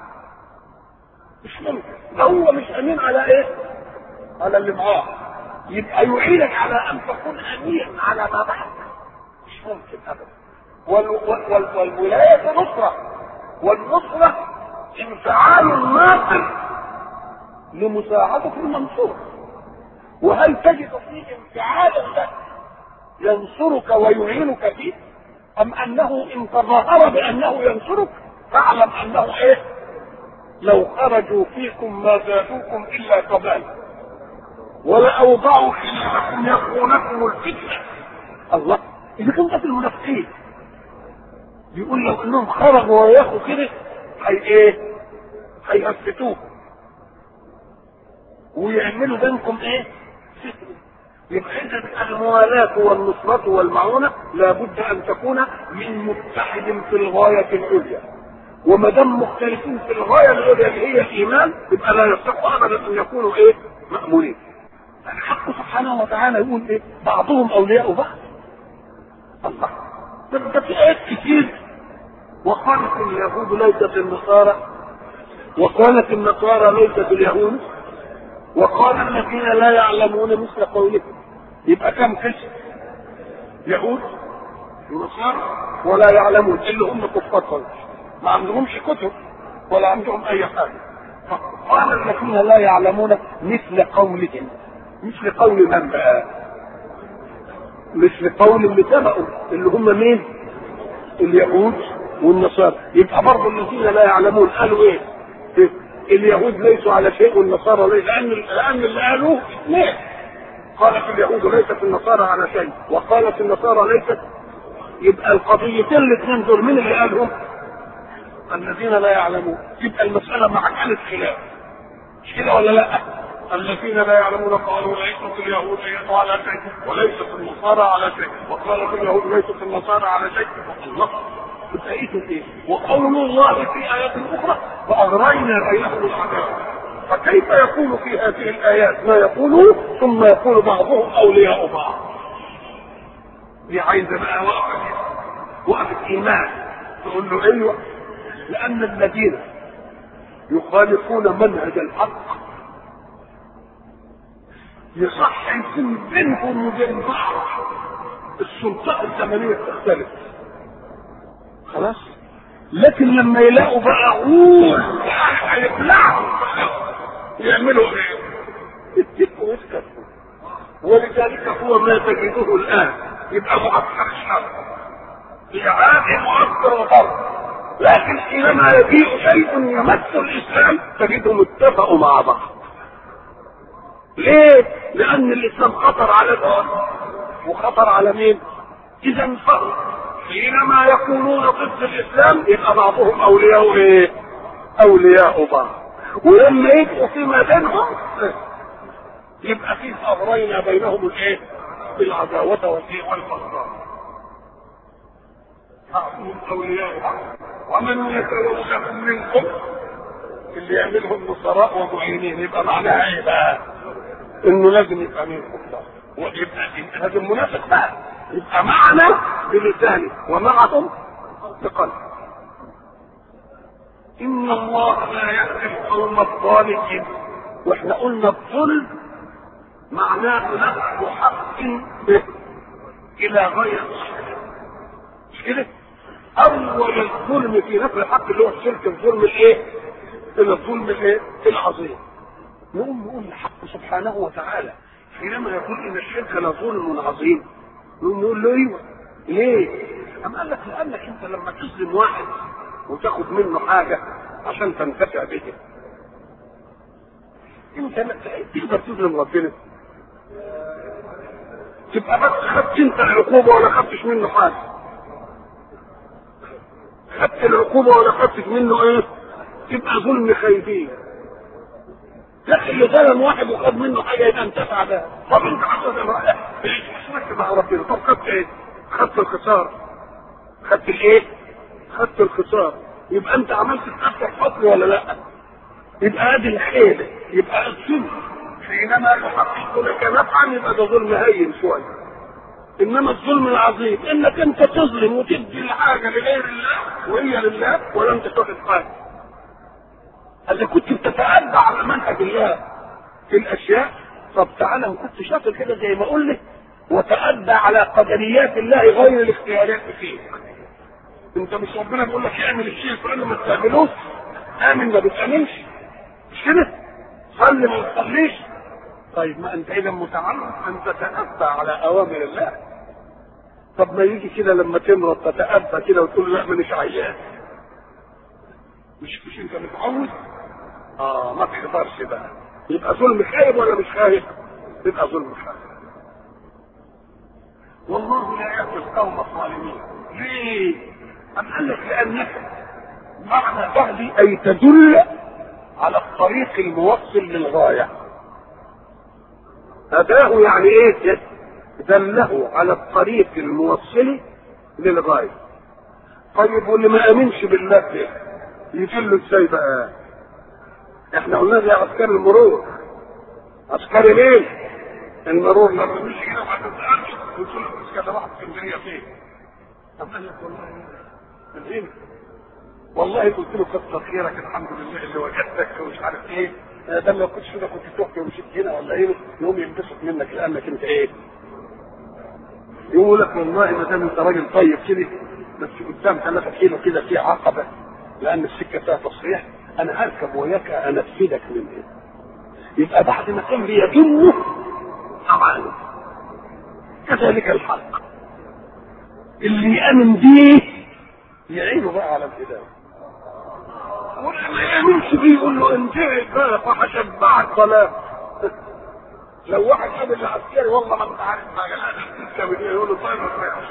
مش ممكن هو مش امين على ايه على اللي معاه يبقى يعينك على ان تكون امين على ما معك مش ممكن ابدا وال وال والولايه نصره والنصره انفعال الناصر لمساعدة المنصور وهل تجد فيه انفعالا له ينصرك ويعينك فيه ام انه ان تظاهر بانه ينصرك فاعلم انه ايه لو خرجوا فيكم ما زادوكم الا قبالا ولاوضعوا خلافكم يخونكم الفتنه الله اذا كنت في المنافقين بيقول لو انهم خرجوا وياخوا كده هي ايه هيهفتوه ويعملوا بينكم ايه فتنة يبقى اذا الموالاة والنصرة والمعونة لابد ان تكون من متحد في الغاية العليا وما دام مختلفين في الغاية العليا اللي هي الايمان يبقى لا يصح ابدا ان يكونوا ايه مأمونين الحق سبحانه وتعالى يقول ايه بعضهم اولياء بعض الله ده في ايات كتير وقالت اليهود ليست النصارى وقالت النصارى ليست اليهود وقال الذين لا يعلمون مثل قولهم يبقى كم قسم يهود ونصارى ولا يعلمون اللي هم كفار قريش ما عندهمش كتب ولا عندهم اي حاجه قال الذين لا يعلمون مثل قولهم مثل قول من بقى مثل قول اللي سبقوا اللي هم مين اليهود والنصارى يبقى برضه الذين لا يعلمون قالوا ايه اليهود ليسوا على شيء والنصارى ليس لان لان اللي قالوه ليه قالت اليهود ليست النصارى على شيء وقالت النصارى ليست يبقى القضيتين الاثنين دول مين اللي قالهم؟ الذين لا يعلمون يبقى المسألة مع كانت خلاف مش كده ولا لا؟ الذين لا يعلمون قالوا ليست اليهود على شيء وليست النصارى على شيء وقالت اليهود ليست النصارى على شيء الله يبقى ايه وقول الله في آيات أخرى فأغرينا بينهم العذاب فكيف يكون في هذه الآيات ما يقوله ثم يقول بعضهم أولياء بعض دي عايزة بقى وقفة وقفة إيمان تقول له أيوه لأن الذين يخالفون منهج الحق يصح يكون بينهم وبين بعض السلطات الزمنية تختلف خلاص لكن لما يلاقوا بقى عقول هيقلعوا يعملوا ايه؟ يتفقوا ويسكتوا ولذلك هو ما تجده الان يبقى معسكر الشر إعادة معسكر وضرب لكن حينما يجيء شيء يمس الإسلام تجدهم اتفقوا مع بعض ليه؟ لأن الإسلام خطر على الأرض وخطر على مين؟ إذا فرق حينما يكونون ضد الإسلام يبقى بعضهم أولياء إيه؟ أولياء بعض ولما يبقوا فيما بينهم يبقى في أمرين بينهم الإيه؟ بالعداوة والإيه والبغضاء بعضهم أولياء بعض ومن يتولهم منكم اللي يعملهم نصراء ومعينين يبقى معناها ايه بقى؟ انه لازم يبقى منكم ده ويبقى هذا المنافق بقى يبقى معنا بلسانه ومعهم بقلبه ان الله لا يهدي القوم الظالمين واحنا قلنا الظلم معناه نفع حق به الى غير مش كده؟ اول الظلم في نفع الحق اللي هو الشرك الظلم الايه؟ الى الظلم الايه؟ العظيم. نقوم نقول الحق سبحانه وتعالى حينما يقول ان الشرك لظلم عظيم نقوم نقول له ايوه ليه؟ أم قال لك لانك انت لما تظلم واحد وتاخد منه حاجه عشان تنتفع به انت تقدر تظلم ربنا تبقى بس خدت انت العقوبه ولا خدتش منه حاجه خدت العقوبه ولا خدتش منه ايه؟ يبقى ظلم خايبين لكن اللي ظلم واحد وخد منه حاجه يبقى انتفع بها طب انت حصلت رايح مش مع ربنا طب خدت ايه؟ خدت الخساره خدت الايه؟ خدت الخساره يبقى انت عملت تاثر فضل ولا لا؟ يبقى ادي الخير يبقى الظلم حينما يحقق لك نفعا يبقى ده ظلم هين شويه انما الظلم العظيم انك انت تظلم وتدي الحاجه لغير الله وهي لله ولا انت تاخد حاجه اذا كنت بتتأدى على منهج الله في الاشياء طب تعالى ان كنت شاطر كده زي ما قلت وتأدى على قدريات الله غير الاختيارات فيك انت مش ربنا بيقول لك اعمل الشيء الفلاني ما تعملوش امن ما بتامنش مش كده صلي ما تصليش طيب ما انت اذا متعلم ان تتأبى على اوامر الله طب ما يجي كده لما تمرض تتأبى كده وتقول لا مانيش عيان مش مش انت متعود اه ما تقدرش بقى يبقى ظلم خايب ولا مش خايب يبقى ظلم خايب والله لا يهدي القوم الظالمين ليه ام قال لك لانك معنى تهدي اي تدل على الطريق الموصل للغايه هداه يعني ايه دله على الطريق الموصل للغايه طيب واللي ما امنش بالله ده يدله ازاي بقى احنا قلنا زي عسكري المرور عسكري ليه المرور لما مشي كده وبعد تسألش قلت له بس كده واحد اسكندريه فين طب قال لك والله من هنا والله قلت له كتر خيرك الحمد لله اللي وجدتك ومش عارف ايه ده ما كنتش كده كنت تحكي ومشيت هنا ولا ايه يقوم ينبسط منك لانك انت ايه يقول لك والله ما دام انت راجل طيب كده بس قدام ثلاثة كيلو كده في عقبة لأن السكة فيها تصريح أنا هركب وياك أنفذك من إيه؟ يبقى بعد ما كان بيدله طبعا كذلك الحق اللي يأمن بيه يعينه بقى على الهداية واللي ما يأمنش بيه يقول له انتهي بقى فهشبعك ضلال لو واحد قابل العسكري والله ما انت عارف حاجه لا تركب يقول له طيب ما تروحش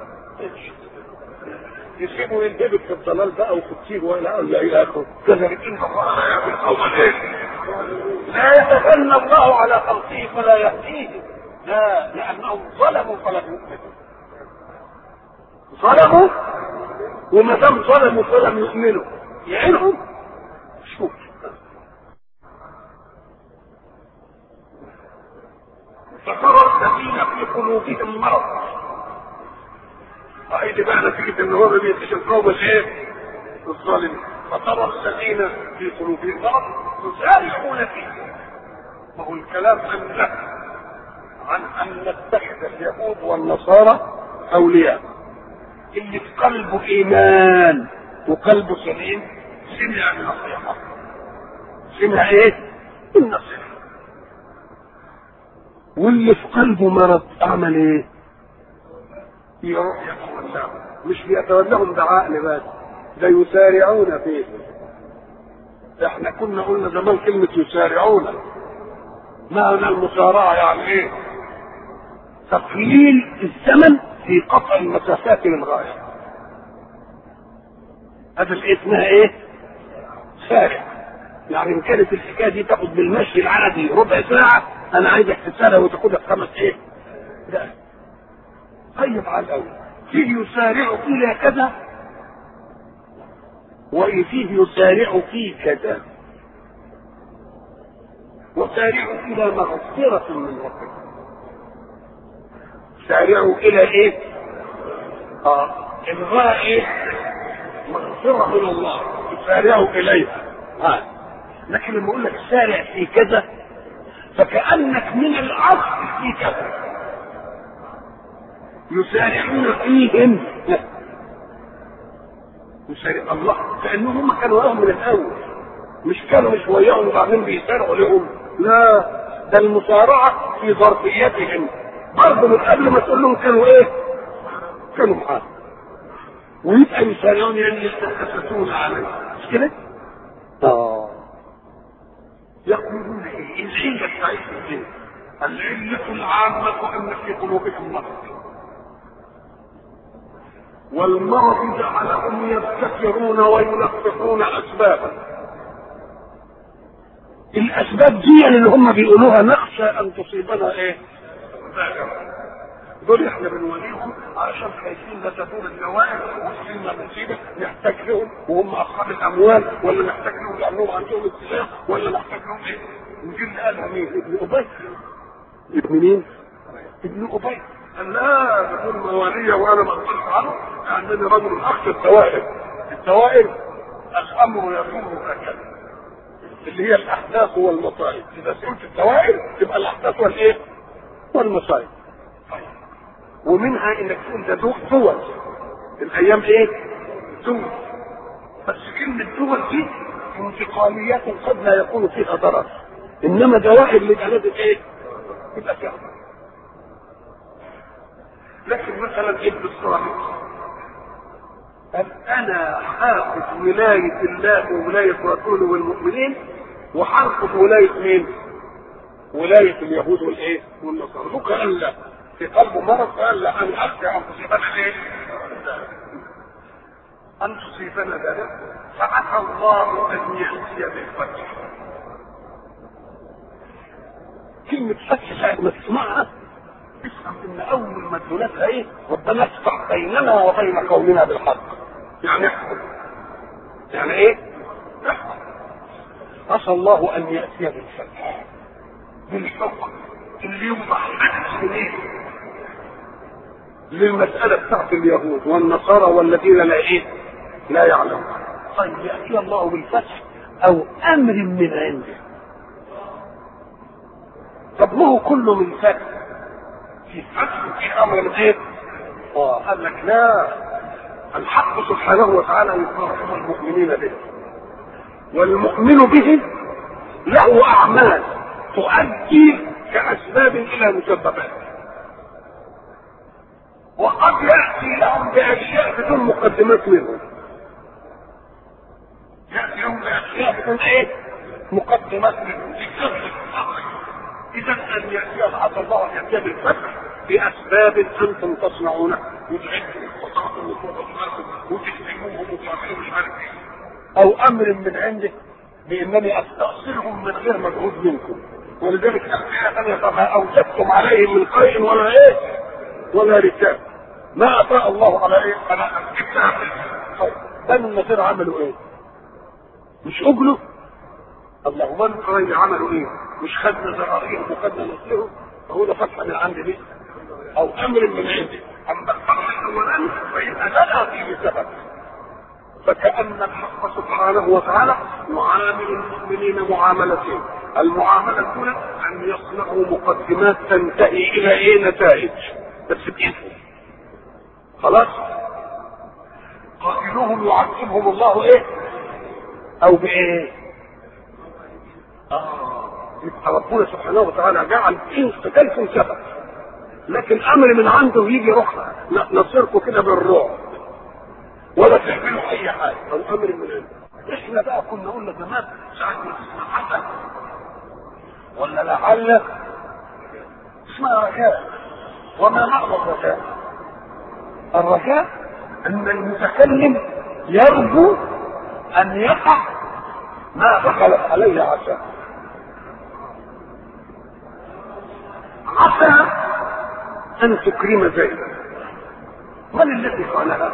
يسيبه ينهبط في الضلال بقى وخطيه ولا ولا الى اخره كذلك ان الله لا يهدي القوم لا يتفنى الله على خلقه فلا يهديه لا لانهم ظلموا فلم يؤمنوا ظلموا وما دام ظلموا فلم يؤمنوا يعينهم شوف فترى الذين في قلوبهم مرض رأيت بقى نتيجة ان هو بيتش القوم الايه؟ الظالمين فترى الذين في قلوبهم مرض يسارعون فيه ما هو الكلام عن له عن ان نتخذ اليهود والنصارى اولياء اللي في قلبه ايمان وقلبه سليم سمع النصيحه سمع ايه؟ النصيحه واللي في قلبه مرض اعمل ايه؟ يروح يتولاهم مش بيتولاهم بعقل بس ده يسارعون فيه احنا كنا قلنا زمان كلمة يسارعون معنى المسارعة يعني ايه؟ تقليل الزمن في قطع المسافات للغاية هذا اسمها ايه؟ سارع يعني ان كانت الحكايه دي تاخد بالمشي العادي ربع ساعه انا عايزك تسارع وتاخدها في خمس ايه؟ لا طيب على الاول فيه يسارع الى كذا وفيه يسارع في كذا وسارعوا الى مغفرة من ربكم سارعوا الى ايه؟ اه الغاء ايه؟ مغفرة من الله يسارعوا اليها آه. لكن لما اقول لك سارع في كذا فكأنك من العصر في كذا يسارعون فيهم يسارع الله كأنهم هم كانوا وراهم من الأول مش كانوا مش وياهم وبعدين بيسارعوا لهم لا ده المسارعة في ظرفيتهم برضه من قبل ما تقول لهم كانوا ايه؟ كانوا معاه ويبقى يسارعون يعني يتحسسون عليه مش كده؟ اه يقولون ايه؟ العلة بتاعتهم ايه؟ العلة العامة أن في قلوبهم مرض والمرض جعلهم يبتكرون ويلقحون اسبابا الاسباب دي اللي هم بيقولوها نخشى ان تصيبنا ايه دول احنا بنوليهم عشان خايفين لا تدور النوائب وتصيبنا مصيبه نحتاج لهم وهم اصحاب الاموال ولا نحتاج لهم لانهم عندهم اتجاه ولا نحتاج لهم ايه؟ نجيب قالها مين؟ ابن ابي ابن مين؟ ابن ابي قال لا تكون موالية وانا ما اقدرش عنه لانني رجل اخشى الدوائر الدوائر الامر يكون هكذا اللي هي الاحداث والمصائب اذا سئلت الدوائر تبقى الاحداث والايه؟ والمصائب ومنها انك تقول ده دول الايام ايه؟ دول بس كلمة دول دي انتقاليات قد لا يكون فيها ضرر انما دوائر لبلد ايه؟ يبقى فيها ضرر لكن مثلا ابن الصالح قال انا هاخد ولايه الله وولايه رسوله والمؤمنين وهرفض ولايه مين؟ ولايه اليهود والايه؟ والنصارى هو قال لا في قلبه مرض قال لا انا اخشى ان تصيبنا ايه؟ ان تصيبنا ذلك فعسى الله ان ياتي بالفتح كلمة فتح ساعة ما تسمعها افهم ان اول مدلولاتها ايه؟ ربنا افتح بيننا وبين قومنا بالحق. يعني احكم. يعني ايه؟ احكم. عسى الله ان ياتي بالفتح. بالحكم اللي يوضح عكس ايه؟ للمسألة بتاعت اليهود والنصارى والذين لا ايه؟ لا يعلمون. طيب ياتي الله بالفتح او امر من عنده طب ما هو كله من فتح في فتح في امر من ايه؟ اه قال لك لا الحق سبحانه وتعالى يخاطب المؤمنين به والمؤمن به له اعمال تؤدي كاسباب الى مسببات وقد ياتي لهم باشياء بدون مقدمات منهم ياتي لهم باشياء بدون ايه؟ مقدمات منهم اذا ان ياتي عسى الله ان ياتي بالفتح باسباب انتم تصنعونها يدعكم وتعطوا وتكتموهم وتعملوا مش عارف ايه او امر من عنده بانني استاصلهم من غير مجهود منكم ولذلك الآية ثانية فما أوجدتم عليه من خير ولا إيه ولا ركاب ما أفاء الله على إيه أنا جبتها طيب بنو النصير عملوا إيه مش أجلوا الله بنو قريب عملوا إيه مش خدنا زراريهم وخدنا نصيرهم هو ده فتح من عند دي أو أمر من عندي أما الفتح الأولاني فإن لنا فيه سبب فكأن الحق سبحانه وتعالى يعامل المؤمنين معاملتين المعاملة الأولى أن يصنعوا مقدمات تنتهي إلى إيه نتائج بس بإذن خلاص قائلهم يعذبهم الله إيه أو بإيه آه يبقى ربنا سبحانه وتعالى جعل في قتالكم سبب لكن أمر من عنده يجي روح نصيركم كده بالرعب ولا تعملوا اي حاجه او امر من عنده احنا بقى كنا قلنا زمان ساعه ما تسمع حسن ولا لعل اسمها رجاء وما معنى الرجاء الرجاء ان المتكلم يرجو ان يقع ما دخلت عليه عسى عسى ان تكرم زيدا من الذي قالها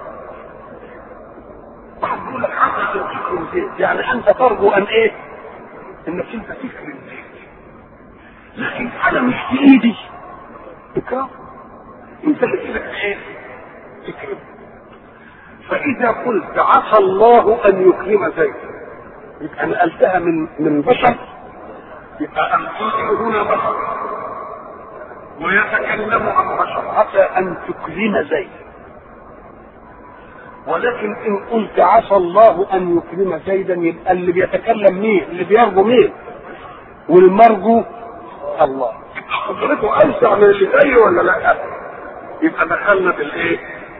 واحد يقول لك عسى ان تكرم زيد يعني انت ترجو ان ايه انك انت تكرم زيد لكن انا مش في ايدي اكرام انت اللي ايدك ايه تكرم فاذا قلت عسى الله ان يكرم زيد يبقى نقلتها من من بشر يبقى الكل هنا بشر ويتكلم عن بشر عسى ان تكرم زيد ولكن ان قلت عسى الله ان يكرم زيدا يبقى اللي بيتكلم مين اللي بيرجو مين والمرجو الله قدرته اوسع من اللي زيه ولا لا يبقى دخلنا بالايه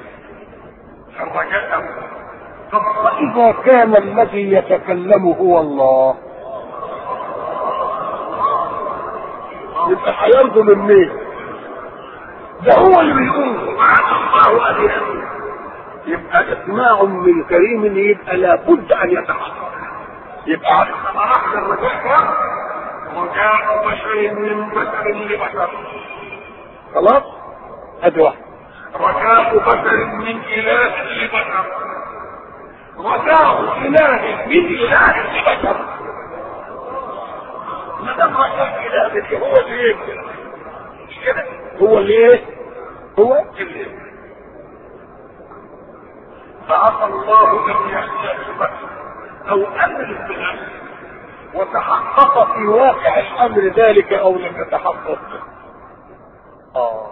الرجاء طب واذا كان الذي يتكلم هو الله يبقى هيرجو من مين ده هو اللي بيقول عسى الله ان يكرم يبقى اسماع من كريم يبقى لابد ان يتحقق يبقى عرفنا مراحل الرجاء رجاء بشر من بشر لبشر خلاص ادي واحد رجاء بشر من اله لبشر رجاء اله من اله لبشر ما دام رجاء اله هو اللي ايه مش كده هو اللي ايه هو اللي ايه فعسى الله ان يحتسبك او امر بنفسه وتحقق في واقع الامر ذلك او لم يتحقق اه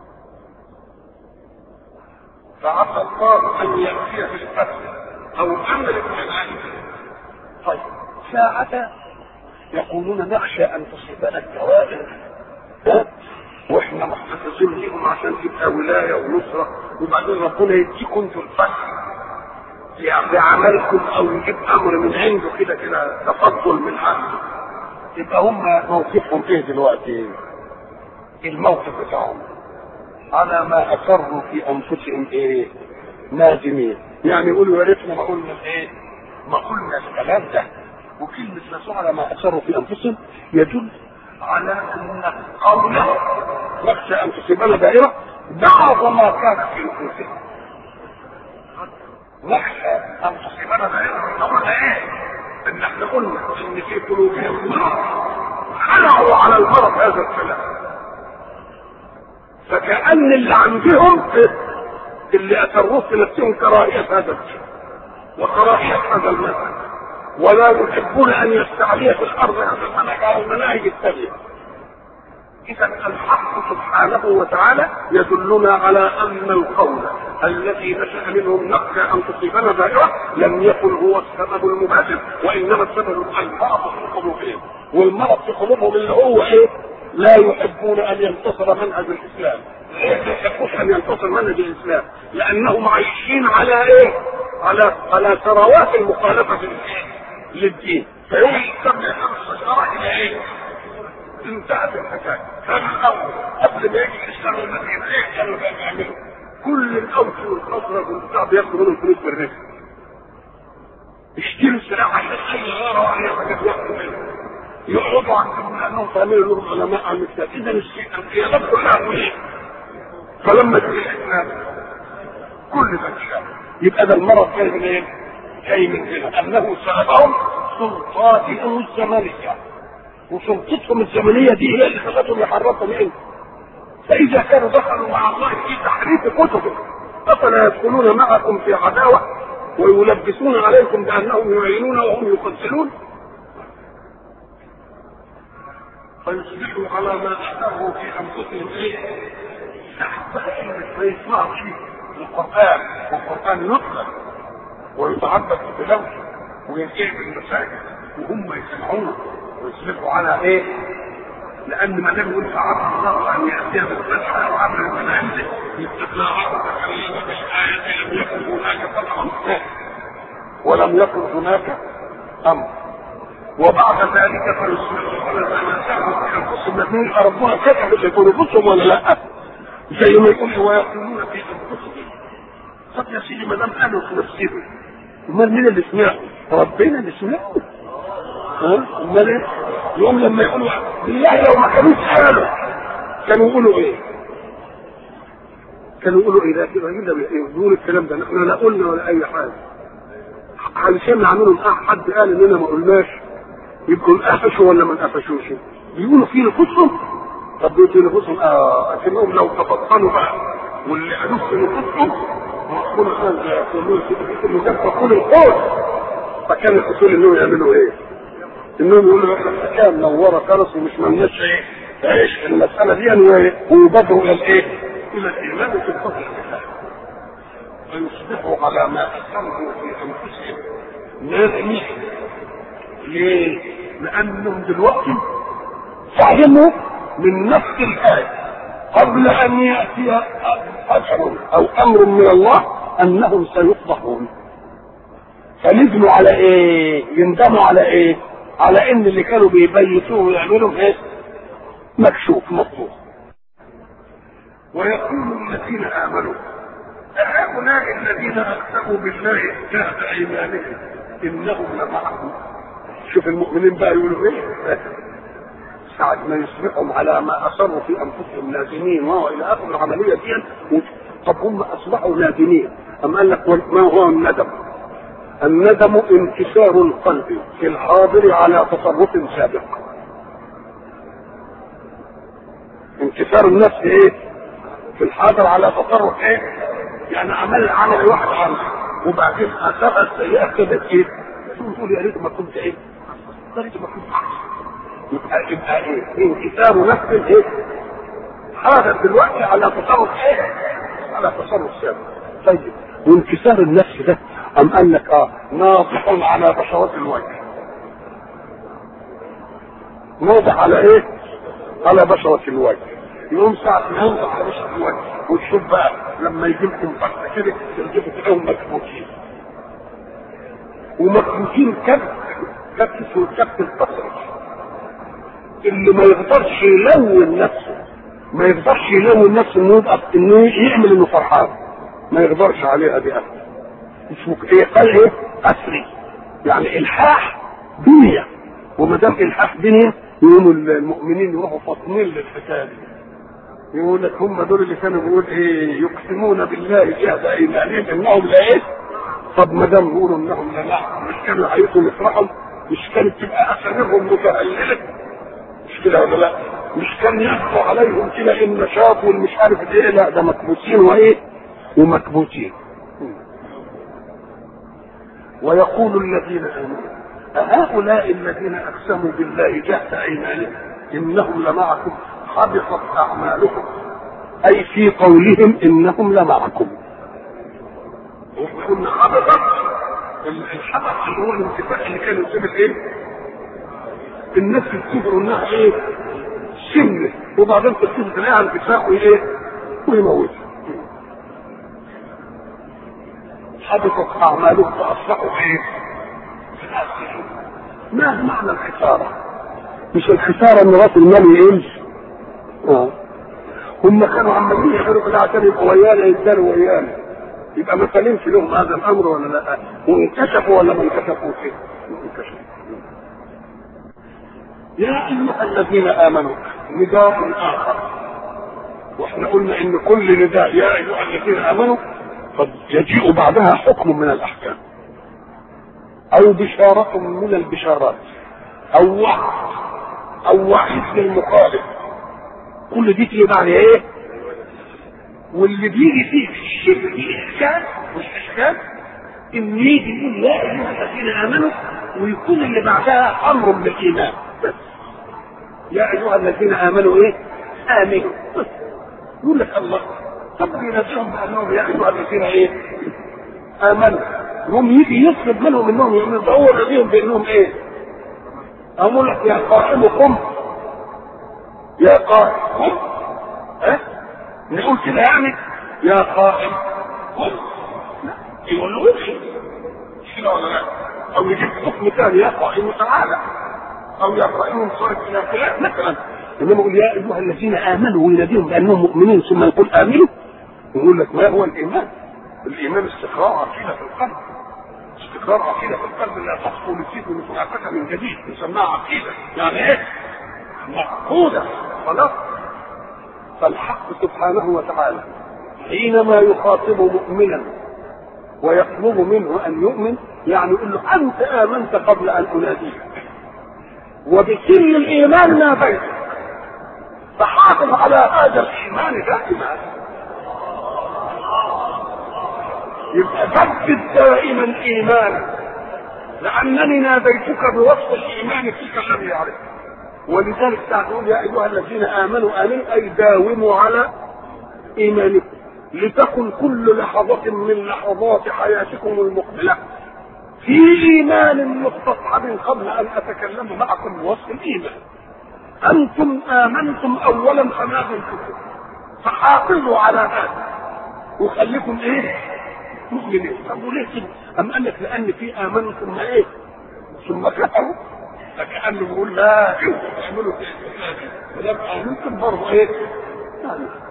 فعسى الله ان ياتي بالفتح او امر بنفسه طيب ساعة يقولون نخشى ان تصيبنا الدوائر واحنا محتفظين بيهم عشان تبقى ولايه ونصره وبعدين ربنا يديكم انتوا الفتح يعني بعملكم او يجيب امر من عنده كده كده تفضل من عنده يبقى هم موقفهم ايه دلوقتي؟ الموقف بتاعهم على ما اصروا في انفسهم ايه؟ نادمين يعني يقولوا يا ريتنا ما قلنا ايه؟ ما قلنا الكلام ده وكلمة نسوا على ما اصروا في انفسهم يدل على ان قوله نخشى ان تصيبنا دائره بعض ما كان في نفوسهم نخشى ان تصيبنا دائره قلنا ايه؟ ان احنا قلنا ان في قلوبهم مرض خلعوا على المرض هذا الكلام فكأن اللي عندهم اللي اثروه في نفسهم كراهيه هذا الشيء وكراهيه هذا المذهب ولا يحبون ان يستعلي في الارض هذا المنهج على المناهج التانيه اذا الحق سبحانه وتعالى يدلنا على ان القول الذي نشا منهم نخشى ان تصيبنا دائره لم يكن هو السبب المباشر وانما السبب المرض في قلوبهم والمرض في قلوبهم اللي هو ايه؟ لا يحبون ان ينتصر منهج الاسلام ما يحبوش ان ينتصر منهج الاسلام لانهم عايشين على ايه؟ على على ثروات المخالفه للدين فيوم يستبدل الشرع الى ايه؟ انتهت الحكايه كان الاول قبل ما يجي الاسلام المدينه ايه كانوا بيعملوا كل الاوس والخزرج والبتاع بياخدوا منهم فلوس بالرزق اشتروا سلاح عشان اي غاره واي حاجه بياخدوا منهم يقعدوا عندهم لانهم تعملوا لهم علماء على الاسلام اذا القيادات كلها مش فلما تيجي الاسلام كل ده اتشال يبقى ده المرض جاي من ايه؟ جاي من هنا انه سلبهم سلطاتهم الزمنيه وسلطتهم الزمنيه دي هي اللي خلتهم يحرفوا منه فاذا كانوا دخلوا مع الله في تحريف كتبه افلا يدخلون معكم في عداوه ويلبسون عليكم بانهم يعينون وهم يقتلون فيصبحوا على ما اشتهوا في انفسهم ايه؟ فيسمعوا شيء القران والقران يطلق ويتعبد بتلاوته وينتهي بالمساجد وهم يسمعونه ويصبحوا على ايه؟ لان ما دام يقول فعرف الله ان ياتي بالفتحه وعمل من عنده يتقى عرض كلمه بالايه لم يكن هناك فتح ولم يكن هناك امر وبعد ذلك فيصبحوا على ما تعبوا في انفسهم الاثنين ربنا كتب اللي في نفوسهم ولا لا؟ زي ما يقول ويقولون في انفسهم طب يا سيدي ما دام قالوا في نفسهم امال مين اللي سمعه؟ ربنا اللي سمعه ها؟ امال ايه؟ يوم لما يقولوا بالله لو ما كانوش قالوا كانوا يقولوا ايه؟ كانوا يقولوا ايه ده كده يقولوا الكلام ده احنا لا قلنا ولا اي حاجه علشان نعملهم اه حد قال اننا ما قلناش يبقوا قفشوا ولا ما قفشوش بيقولوا في نفوسهم طب دول في نفوسهم اه عشانهم لو تفطنوا بقى واللي قالوه في نفوسهم يقولوا يقولوا انه ده تقول القول فكان الحصول انهم يعملوا ايه؟ انهم يقولوا احنا الحكايه منوره خالص ومش مالناش ايه؟ ايش المساله دي ويبادروا الى الايه؟ الى الايمان في الفضل بالله ويصبحوا على ما اسروا في انفسهم نادمين ليه؟ لانهم دلوقتي فهموا من نفس الايه قبل ان ياتي اجر او امر من الله انهم سيفضحون فندموا على ايه؟ يندموا على ايه؟ على ان اللي كانوا بيبيتوه ويعملوا ايه؟ مكشوف مطلوب ويقول الذين امنوا أهؤلاء الذين أقسموا بالله جهد أيمانهم إنهم لمعهم شوف المؤمنين بقى يقولوا إيه ساعة ما يصبحهم على ما أصروا في أنفسهم نادمين وهو إلى آخر العملية دي طب هم أصبحوا نادمين أم قال لك ما هو الندم؟ الندم انكسار القلب في الحاضر على تصرف سابق انكسار النفس ايه في الحاضر على تصرف ايه يعني عمل عمل واحد عمل وبعدين اثرها السيئه كده ايه تقول يا ريت ما كنت ايه يا ريت ما كنت يبقى يبقى ايه انكسار نفس ايه حاضر دلوقتي على تصرف ايه على تصرف سابق طيب وانكسار النفس ده أم قال لك اه ناطح على بشرات الوجه ناطح على ايه؟ على بشرة الوجه يقوم ساعة ما ينطح على بشرة الوجه وتشوف بقى لما يجي لكم فتحة كده تلتفت تلاقيهم مكبوتين ومكبوتين كبت كبت والكبت البصري اللي ما يقدرش يلون نفسه ما يقدرش يلون نفسه انه يبقى انه يعمل انه فرحان ما يقدرش عليها دي ابدا اسمه ايه قال ايه اسري يعني الحاح دنيا وما دام الحاح دنيا يقوموا المؤمنين يروحوا فاطمين للحكايه دي يقول لك هم دول اللي كانوا بيقول ايه يقسمون بالله جهد ايمانهم انهم لا ايه طب ما دام بيقولوا انهم لا لا مش كانوا عايزهم يفرحوا مش كانت تبقى اساميهم متهيئه مش كده ولا لا مش كان يحكوا عليهم كده النشاط والمش عارف ايه لا ده مكبوتين وايه ومكبوتين ويقول الذين امنوا أهؤلاء الذين اقسموا بالله جهد ايمانهم انهم لمعكم حبطت اعمالكم اي في قولهم انهم لمعكم وقلنا حبطت الحبط اللي هو الانتفاع اللي كان يسبب ايه؟ الناس بتفتكروا انها ايه؟ سنه وبعدين تكتشف تلاقيها انتفاع وايه؟ ويموت حبطت اعمالهم فاصبحوا ايه؟ ما معنى الخساره؟ مش الخساره ان راس المال يقل اه هم كانوا عمالين يعملوا كده عشان يبقوا ويانا يداروا ويانا يبقى مثالين في لهم هذا الامر ولا لا؟ وانكشفوا ولا ما انكشفوا فيه؟ انكشفوا يا ايها الذين امنوا نداء اخر واحنا قلنا ان كل نداء يا ايها الذين امنوا قد يجيء بعدها حكم من الاحكام او بشارة من البشارات او وعد او وعيد للمخالف كل دي تيجي بعد ايه واللي بيجي فيه شبه الاشكال والاشكال ان يجي يقول يا ايها الذين امنوا ويكون اللي بعدها امر بالايمان بس يا ايها الذين امنوا ايه امنوا بس يقول لك الله طب ينزلهم بانهم يا ايها الذين ايه امنوا هم يجي يطلب منهم انهم يؤمنوا ده هو يرضيهم بانهم ايه اقول لك يا قائم قم يا قائم قم ها أه؟ نقول كده يعني يا قائم قم يقول له امشي مش كده ولا لا او يجيب حكم ثاني يا قائم تعالى او يا قائم انصرف الى فلان مثلا انما يقول يا ايها الذين امنوا ويناديهم بانهم مؤمنين ثم يقول امنوا يقول لك ما هو الايمان؟ الايمان استقرار عقيده في القلب استقرار عقيده في القلب لا تخطو للسيف ومتناقشه من جديد نسميها عقيده يعني ايه؟ معقوده خلاص فالحق سبحانه وتعالى حينما يخاطب مؤمنا ويطلب منه ان يؤمن يعني يقول له انت امنت قبل ان اناديك وبسر الايمان ناديتك فحافظ على هذا الايمان دائما يبقى جدد دائما ايمانا لانني ناديتك بوصف الايمان فيك الذي يعرفه ولذلك تقول يا ايها الذين امنوا امنوا اي داوموا على ايمانكم لتكن كل لحظة من لحظات حياتكم المقبلة في ايمان مستصحب قبل ان اتكلم معكم بوصف الايمان انتم امنتم اولا فما كنتم فحافظوا على هذا وخليكم ايه مؤمنين طب وليه كده؟ أم قال لك لأن في آمنوا ثم إيه؟ ثم كفروا فكأنه بيقول لا اعملوا كده ولما آمنتم برضه إيه؟ يعني